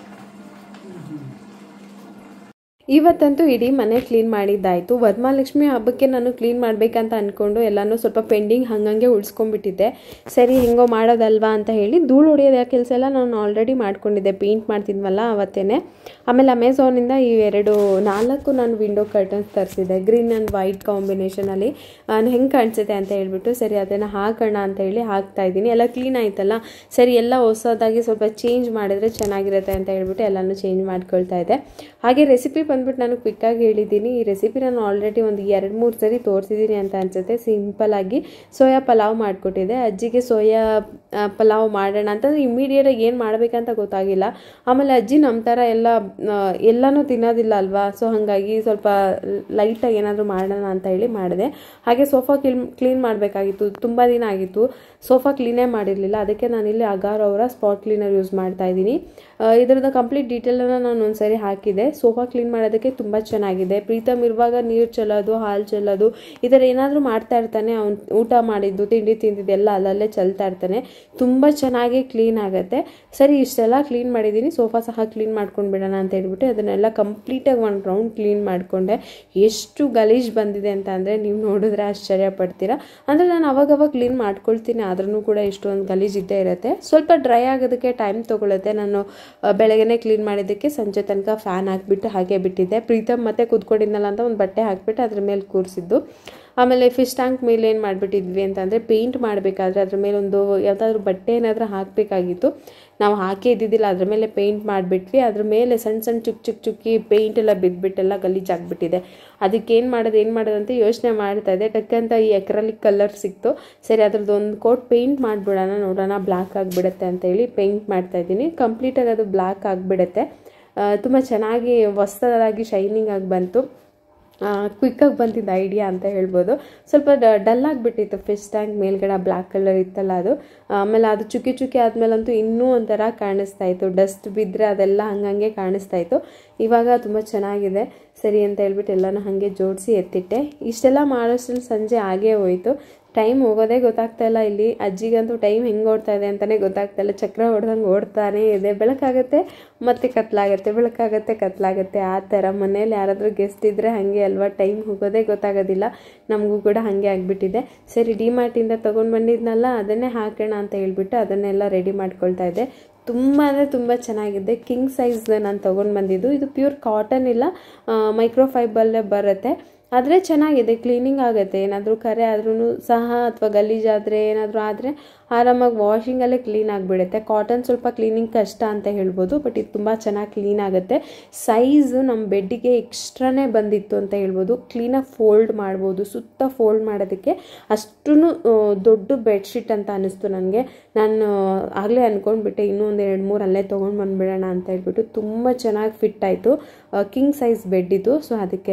ಇವತ್ತಂತೂ ಇಡೀ ಮನೆ ಕ್ಲೀನ್ ಮಾಡಿದ್ದಾಯಿತು ವರಮಹಾಲಕ್ಷ್ಮಿ ಹಬ್ಬಕ್ಕೆ ನಾನು ಕ್ಲೀನ್ ಮಾಡಬೇಕಂತ ಅಂದ್ಕೊಂಡು ಎಲ್ಲನೂ ಸ್ವಲ್ಪ ಪೆಂಡಿಂಗ್ ಹಂಗಂಗೆ ಉಳಿಸ್ಕೊಂಡ್ಬಿಟ್ಟಿದ್ದೆ ಸರಿ ಹೆಂಗೋ ಮಾಡೋದಲ್ವಾ ಅಂತ ಹೇಳಿ ಧೂಳು ಹೊಡೆಯೋದ ಕೆಲಸ ಎಲ್ಲ ನಾನು ಆಲ್ರೆಡಿ ಮಾಡ್ಕೊಂಡಿದ್ದೆ ಪೇಂಟ್ ಮಾಡ್ತಿದ್ವಲ್ಲ ಅವತ್ತೇ ಆಮೇಲೆ ಅಮೆಝಾನಿಂದ ಈ ಎರಡು ನಾಲ್ಕು ನಾನು ವಿಂಡೋ ಕರ್ಟನ್ಸ್ ತರಿಸಿದ್ದೆ ಗ್ರೀನ್ ಆ್ಯಂಡ್ ವೈಟ್ ಕಾಂಬಿನೇಷನಲ್ಲಿ ನಾನು ಹೆಂಗೆ ಕಾಣಿಸುತ್ತೆ ಅಂತ ಹೇಳ್ಬಿಟ್ಟು ಸರಿ ಅದನ್ನು ಹಾಕೋಣ ಅಂತ ಹೇಳಿ ಹಾಕ್ತಾ ಇದ್ದೀನಿ ಎಲ್ಲ ಕ್ಲೀನ್ ಆಯ್ತಲ್ಲ ಸರಿ ಎಲ್ಲ ಹೊಸದಾಗಿ ಸ್ವಲ್ಪ ಚೇಂಜ್ ಮಾಡಿದ್ರೆ ಚೆನ್ನಾಗಿರುತ್ತೆ ಅಂತ ಹೇಳ್ಬಿಟ್ಟು ಎಲ್ಲನೂ ಚೇಂಜ್ ಮಾಡ್ಕೊಳ್ತಾ ಇದ್ದೆ ಹಾಗೆ ರೆಸಿಪಿ ಬಂದ್ಬಿಟ್ಟು ನಾನು ಕ್ವಿಕ್ಕಾಗಿ ಹೇಳಿದ್ದೀನಿ ಈ ರೆಸಿಪಿ ನಾನು ಆಲ್ರೆಡಿ ಒಂದು ಎರಡು ಮೂರು ಸರಿ ತೋರಿಸಿದ್ದೀನಿ ಅಂತ ಅನಿಸುತ್ತೆ ಸಿಂಪಲ್ಲಾಗಿ ಸೋಯಾ ಪಲಾವ್ ಮಾಡಿಕೊಟ್ಟಿದ್ದೆ ಅಜ್ಜಿಗೆ ಸೋಯಾ ಆ, ಪಲಾವ್ ಮಾಡೋಣ ಅಂತಂದ್ರೆ ಇಮಿಡಿಯೇಟಾಗಿ ಏನು ಮಾಡಬೇಕಂತ ಗೊತ್ತಾಗಿಲ್ಲ ಆಮೇಲೆ ಅಜ್ಜಿ ನಮ್ಮ ಥರ ಎಲ್ಲ ಆ, ಎಲ್ಲನೂ ತಿನ್ನೋದಿಲ್ಲ ಅಲ್ವಾ ಸೊ ಹಾಗಾಗಿ ಸ್ವಲ್ಪ ಲೈಟಾಗಿ ಏನಾದರೂ ಮಾಡೋಣ ಅಂತ ಹೇಳಿ ಮಾಡಿದೆ ಹಾಗೆ ಸೋಫಾ ಕ್ಲೀನ್ ಕ್ಲೀನ್ ಮಾಡಬೇಕಾಗಿತ್ತು ತುಂಬ ದಿನ ಆಗಿತ್ತು ಸೋಫಾ ಕ್ಲೀನೇ ಮಾಡಿರಲಿಲ್ಲ ಅದಕ್ಕೆ ನಾನಿಲ್ಲಿ ಅಗಾರ್ ಅವರ ಸ್ಪಾಟ್ ಕ್ಲೀನರ್ ಯೂಸ್ ಮಾಡ್ತಾ ಇದ್ದೀನಿ ಇದರದ ಕಂಪ್ಲೀಟ್ ಡೀಟೇಲನ್ನು ನಾನು ಒಂದ್ಸರಿ ಹಾಕಿದೆ ಸೋಫಾ ಕ್ಲೀನ್ ಮಾಡೋದಕ್ಕೆ ತುಂಬ ಚೆನ್ನಾಗಿದೆ ಪ್ರೀತಮ್ ಇರುವಾಗ ನೀರು ಚೆಲ್ಲೋದು ಹಾಲು ಚೆಲ್ಲೋದು ಈ ಥರ ಏನಾದರೂ ಮಾಡ್ತಾ ಇರ್ತಾನೆ ಅವ್ನು ಊಟ ಮಾಡಿದ್ದು ತಿಂಡಿ ತಿಂದಿದ್ದು ಎಲ್ಲ ಅಲ್ಲಲ್ಲೇ ಚೆಲ್ತಾ ಇರ್ತಾನೆ ತುಂಬ ಚೆನ್ನಾಗಿ ಕ್ಲೀನ್ ಆಗುತ್ತೆ ಸರಿ ಇಷ್ಟೆಲ್ಲ ಕ್ಲೀನ್ ಮಾಡಿದ್ದೀನಿ ಸೋಫಾ ಸಹ ಕ್ಲೀನ್ ಮಾಡ್ಕೊಂಡು ಬಿಡೋಣ ಅಂತ ಹೇಳ್ಬಿಟ್ಟು ಅದನ್ನೆಲ್ಲ ಕಂಪ್ಲೀಟಾಗಿ ಒಂದು ರೌಂಡ್ ಕ್ಲೀನ್ ಮಾಡಿಕೊಂಡೆ ಎಷ್ಟು ಗಲೀಜು ಬಂದಿದೆ ಅಂತ ಅಂದರೆ ನೀವು ನೋಡಿದ್ರೆ ಆಶ್ಚರ್ಯ ಪಡ್ತೀರಾ ಅಂದರೆ ನಾನು ಅವಾಗವಾಗ ಕ್ಲೀನ್ ಮಾಡ್ಕೊಳ್ತೀನಿ ಆದ್ರೂ ಕೂಡ ಇಷ್ಟೊಂದು ಗಲೀಜು ಇದ್ದೇ ಇರುತ್ತೆ ಸ್ವಲ್ಪ ಡ್ರೈ ಆಗೋದಕ್ಕೆ ಟೈಮ್ ತೊಗೊಳುತ್ತೆ ನಾನು ಆ, ಬೆಳಗ್ಗೆನೇ ಕ್ಲೀನ್ ಮಾಡಿದ್ದಕ್ಕೆ ಸಂಜೆ ತನಕ ಫ್ಯಾನ್ ಹಾಕ್ಬಿಟ್ಟು ಹಾಗೆ ಬಿಟ್ಟಿದ್ದೆ ಪ್ರೀತಮ್ ಮತ್ತೆ ಕೂತ್ಕೊಂಡಿದ್ನಲ್ಲ ಅಂತ ಒಂದು ಬಟ್ಟೆ ಹಾಕ್ಬಿಟ್ಟು ಅದ್ರ ಮೇಲೆ ಕೂರಿಸಿದ್ದು ಆಮೇಲೆ ಫಿಶ್ ಟ್ಯಾಂಕ್ ಮೇಲೆ ಏನು ಮಾಡಿಬಿಟ್ಟಿದ್ವಿ ಅಂತಂದರೆ ಪೇಂಟ್ ಮಾಡಬೇಕಾದ್ರೆ ಅದ್ರ ಮೇಲೆ ಒಂದು ಯಾವುದಾದ್ರೂ ಬಟ್ಟೆ ಏನಾದರೂ ಹಾಕಬೇಕಾಗಿತ್ತು ನಾವು ಹಾಕೇ ಇದ್ದಿದ್ದಿಲ್ಲ ಅದ್ರ ಮೇಲೆ ಪೇಂಟ್ ಮಾಡಿಬಿಟ್ವಿ ಅದ್ರ ಮೇಲೆ ಸಣ್ಣ ಸಣ್ಣ ಚುಕ್ ಚುಕ್ ಚುಕ್ಕಿ ಪೇಂಟ್ ಎಲ್ಲ ಬಿದ್ದುಬಿಟ್ಟೆಲ್ಲ ಗಲೀಜಾಗ್ಬಿಟ್ಟಿದೆ ಅದಕ್ಕೆ ಏನು ಮಾಡೋದು ಏನು ಮಾಡೋದು ಅಂತ ಯೋಚನೆ ಮಾಡ್ತಾ ಇದ್ದೆ ಟಕ್ಕಂತ ಈ ಎಕ್ರಲಿಕ್ ಕಲರ್ ಸಿಕ್ತು ಸರಿ ಅದ್ರದ್ದು ಒಂದು ಕೋಟ್ ಪೇಂಟ್ ಮಾಡಿಬಿಡೋಣ ನೋಡೋಣ ಬ್ಲ್ಯಾಕ್ ಆಗಿಬಿಡುತ್ತೆ ಅಂತೇಳಿ ಪೇಂಟ್ ಮಾಡ್ತಾ ಇದ್ದೀನಿ ಕಂಪ್ಲೀಟಾಗಿ ಅದು ಬ್ಲ್ಯಾಕ್ ಆಗಿಬಿಡುತ್ತೆ ತುಂಬ ಚೆನ್ನಾಗಿ ಹೊಸದಾಗಿ ಶೈನಿಂಗ್ ಆಗಿ ಬಂತು ಕ್ವಿಕ್ಕಾಗಿ ಬಂದಿದ್ದ ಐಡಿಯಾ ಅಂತ ಹೇಳ್ಬೋದು ಸ್ವಲ್ಪ ಡಲ್ ಆಗಿಬಿಟ್ಟಿತ್ತು ಫಿಶ್ ಟ್ಯಾಂಕ್ ಮೇಲ್ಗಡೆ ಬ್ಲ್ಯಾಕ್ ಕಲರ್ ಇತ್ತಲ್ಲ ಅದು ಆಮೇಲೆ ಅದು ಚುಕ್ಕಿ ಚುಕ್ಕಿ ಆದಮೇಲಂತೂ ಇನ್ನೂ ಒಂಥರ ಕಾಣಿಸ್ತಾ ಇತ್ತು ಡಸ್ಟ್ ಬಿದ್ದರೆ ಅದೆಲ್ಲ ಹಂಗಂಗೆ ಕಾಣಿಸ್ತಾ ಇತ್ತು ಇವಾಗ ತುಂಬ ಚೆನ್ನಾಗಿದೆ ಸರಿ ಅಂತ ಹೇಳ್ಬಿಟ್ಟು ಎಲ್ಲನೂ ಹಾಗೆ ಜೋಡಿಸಿ ಎತ್ತಿಟ್ಟೆ ಇಷ್ಟೆಲ್ಲ ಮಾಡೋಷ್ಟ್ರಲ್ಲಿ ಸಂಜೆ ಆಗೇ ಹೋಯಿತು ಟೈಮ್ ಹೋಗೋದೇ ಗೊತ್ತಾಗ್ತಾ ಇಲ್ಲ ಇಲ್ಲಿ ಅಜ್ಜಿಗಂತೂ ಟೈಮ್ ಹೆಂಗೆ ಓಡ್ತಾ ಇದೆ ಅಂತಲೇ ಗೊತ್ತಾಗ್ತಾ ಇಲ್ಲ ಚಕ್ರ ಹೊಡೆದಂಗೆ ಓಡ್ತಾನೇ ಇದೆ ಬೆಳಕಾಗತ್ತೆ ಮತ್ತೆ ಕತ್ಲಾಗತ್ತೆ ಬೆಳಕಾಗತ್ತೆ ಕತ್ಲಾಗತ್ತೆ ಆ ಥರ ಮನೇಲಿ ಯಾರಾದರೂ ಗೆಸ್ಟ್ ಇದ್ದರೆ ಹಾಗೆ ಅಲ್ವಾ ಟೈಮ್ ಹೋಗೋದೇ ಗೊತ್ತಾಗೋದಿಲ್ಲ ನಮಗೂ ಕೂಡ ಹಾಗೆ ಆಗಿಬಿಟ್ಟಿದೆ ಸರಿ ಡಿಮಾರ್ಟಿಂದ ತೊಗೊಂಡು ಬಂದಿದ್ನಲ್ಲ ಅದನ್ನೇ ಹಾಕೋಣ ಅಂತ ಹೇಳ್ಬಿಟ್ಟು ಅದನ್ನೆಲ್ಲ ರೆಡಿ ಮಾಡ್ಕೊಳ್ತಾ ಇದ್ದೆ ತುಂಬ ಅಂದರೆ ತುಂಬ ಚೆನ್ನಾಗಿದೆ ಕಿಂಗ್ ಸೈಜ್ ನಾನು ತೊಗೊಂಡು ಬಂದಿದ್ದು ಇದು ಪ್ಯೂರ್ ಕಾಟನ್ ಇಲ್ಲ ಮೈಕ್ರೋ ಫೈಬಲ್ಲೇ ಬರುತ್ತೆ ಆದರೆ ಚೆನ್ನಾಗಿದೆ ಕ್ಲೀನಿಂಗ್ ಆಗುತ್ತೆ ಏನಾದರೂ ಕರೆ ಆದ್ರೂ ಸಹ ಅಥವಾ ಗಲೀಜಾದರೆ ಏನಾದರೂ ಆದರೆ ಆರಾಮಾಗಿ ವಾಷಿಂಗಲ್ಲೇ ಕ್ಲೀನ್ ಆಗಿಬಿಡುತ್ತೆ ಕಾಟನ್ ಸ್ವಲ್ಪ ಕ್ಲೀನಿಂಗ್ ಕಷ್ಟ ಅಂತ ಹೇಳ್ಬೋದು ಬಟ್ ಇದು ತುಂಬ ಚೆನ್ನಾಗಿ ಕ್ಲೀನ್ ಆಗುತ್ತೆ ಸೈಜು ನಮ್ಮ ಬೆಡ್ಡಿಗೆ ಎಕ್ಸ್ಟ್ರಾನೇ ಬಂದಿತ್ತು ಅಂತ ಹೇಳ್ಬೋದು ಕ್ಲೀನಾಗಿ ಫೋಲ್ಡ್ ಮಾಡ್ಬೋದು ಸುತ್ತ ಫೋಲ್ಡ್ ಮಾಡೋದಕ್ಕೆ ಅಷ್ಟೂ ದೊಡ್ಡ ಬೆಡ್ಶೀಟ್ ಅಂತ ಅನ್ನಿಸ್ತು ನನಗೆ ನಾನು ಆಗಲೇ ಅಂದ್ಕೊಂಡ್ಬಿಟ್ಟೆ ಇನ್ನೂ ಒಂದು ಎರಡು ಮೂರು ಅಲ್ಲೇ ತೊಗೊಂಡು ಬಂದುಬಿಡೋಣ ಅಂತ ಹೇಳ್ಬಿಟ್ಟು ತುಂಬ ಚೆನ್ನಾಗಿ ಫಿಟ್ ಆಯಿತು ಕಿಂಗ್ ಸೈಜ್ ಬೆಡ್ ಇದು ಸೊ ಅದಕ್ಕೇ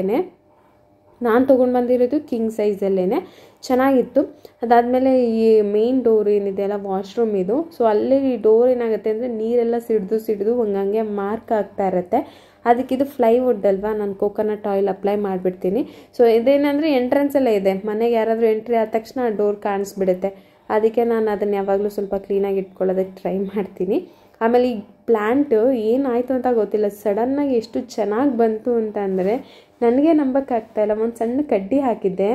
ನಾನು ತೊಗೊಂಡು ಬಂದಿರೋದು ಕಿಂಗ್ ಸೈಜಲ್ಲೇ ಚೆನ್ನಾಗಿತ್ತು ಅದಾದಮೇಲೆ ಈ ಮೇನ್ ಡೋರ್ ಏನಿದೆ ಅಲ್ಲ ವಾಶ್ರೂಮ್ ಇದು ಸೊ ಅಲ್ಲಿ ಈ ಡೋರ್ ಏನಾಗುತ್ತೆ ಅಂದರೆ ನೀರೆಲ್ಲ ಸಿಡ್ದು ಸಿಡ್ದು ಹಂಗಂಗೆ ಮಾರ್ಕ್ ಆಗ್ತಾ ಇರುತ್ತೆ ಅದಕ್ಕೆ ಇದು ಫ್ಲೈವುಡ್ ಅಲ್ವಾ ನಾನು ಕೋಕೋನಟ್ ಆಯಿಲ್ ಅಪ್ಲೈ ಮಾಡಿಬಿಡ್ತೀನಿ ಸೊ ಇದೇನಂದರೆ ಎಂಟ್ರೆನ್ಸಲ್ಲೇ ಇದೆ ಮನೆಗೆ ಯಾರಾದರೂ ಎಂಟ್ರಿ ಆದ ತಕ್ಷಣ ಡೋರ್ ಕಾಣಿಸ್ಬಿಡುತ್ತೆ ಅದಕ್ಕೆ ನಾನು ಅದನ್ನು ಯಾವಾಗಲೂ ಸ್ವಲ್ಪ ಕ್ಲೀನಾಗಿ ಇಟ್ಕೊಳ್ಳೋದಕ್ಕೆ ಟ್ರೈ ಮಾಡ್ತೀನಿ ಆಮೇಲೆ ಈ ಪ್ಲ್ಯಾಂಟ್ ಏನಾಯಿತು ಅಂತ ಗೊತ್ತಿಲ್ಲ ಸಡನ್ನಾಗಿ ಎಷ್ಟು ಚೆನ್ನಾಗಿ ಬಂತು ಅಂತ ಅಂದರೆ ನನಗೆ ನಂಬಕ್ಕಾಗ್ತಾಯಿಲ್ಲ ಒಂದು ಸಣ್ಣ ಕಡ್ಡಿ ಹಾಕಿದ್ದೆ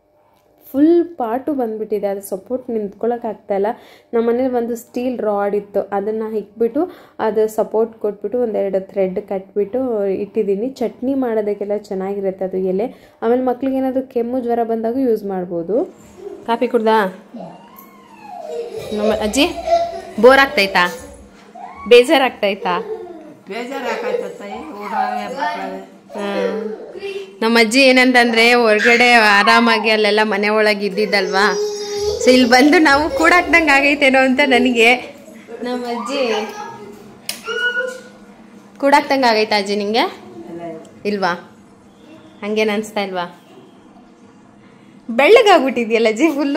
ಫುಲ್ ಪಾಟು ಬಂದುಬಿಟ್ಟಿದೆ ಅದು ಸಪೋರ್ಟ್ ನಿಂತ್ಕೊಳ್ಳೋಕ್ಕಾಗ್ತಾಯಿಲ್ಲ ನಮ್ಮ ಮನೇಲಿ ಒಂದು ಸ್ಟೀಲ್ ರಾಡ್ ಇತ್ತು ಅದನ್ನು ಇಕ್ಬಿಟ್ಟು ಅದು ಸಪೋರ್ಟ್ ಕೊಟ್ಬಿಟ್ಟು ಒಂದೆರಡು ಥ್ರೆಡ್ ಕಟ್ಬಿಟ್ಟು ಇಟ್ಟಿದ್ದೀನಿ ಚಟ್ನಿ ಮಾಡೋದಕ್ಕೆಲ್ಲ ಚೆನ್ನಾಗಿರುತ್ತೆ ಅದು ಎಲೆ ಆಮೇಲೆ ಮಕ್ಳಿಗೆ ಏನಾದರೂ ಕೆಮ್ಮು ಜ್ವರ ಬಂದಾಗ ಯೂಸ್ ಮಾಡ್ಬೋದು ಕಾಫಿ ಕುಡ್ದಾ ನಮ್ಮ ಅಜ್ಜಿ ಬೋರ್ ಆಗ್ತೈತಾ ಬೇಜಾರಾಗ್ತೈತಾ ಬೇಜಾರು ಯಾಕಾಯ್ತತ್ತ ಓಡಾವೆ ಮಕ್ಕಳವೆ ಹ್ಮ್. ನಮ್ಮ ಅಜ್ಜಿ ಏನಂತಂದ್ರೆ ಹೊರಗಡೆ ಆರಾಮಾಗಿ ಅಲ್ಲೆಲ್ಲ ಮನೆ ಒಳಗೆ ಇದ್ದಿದ್ದಲ್ವಾ ಸೊ ಇಲ್ಲಿ ಬಂದು ನಾವು ಕೂಡಾಕ್ದಂಗೆ ಆಗೈತೇನೋ ಅಂತ ನನಗೆ ನಮ್ಮ ಅಜ್ಜಿ ಕೂಡಾಕ್ದಂಗೆ ಆಗೈತಾ ಅಜ್ಜಿ ನಿಂಗೆ ಇಲ್ವಾ ಹಂಗೇನು ಅನಿಸ್ತಾ ಇಲ್ವಾ ಬೆಳ್ಳಗಾಗ್ಬಿಟ್ಟಿದ್ಯಲ್ಲ ಅಜ್ಜಿ ಫುಲ್ಲು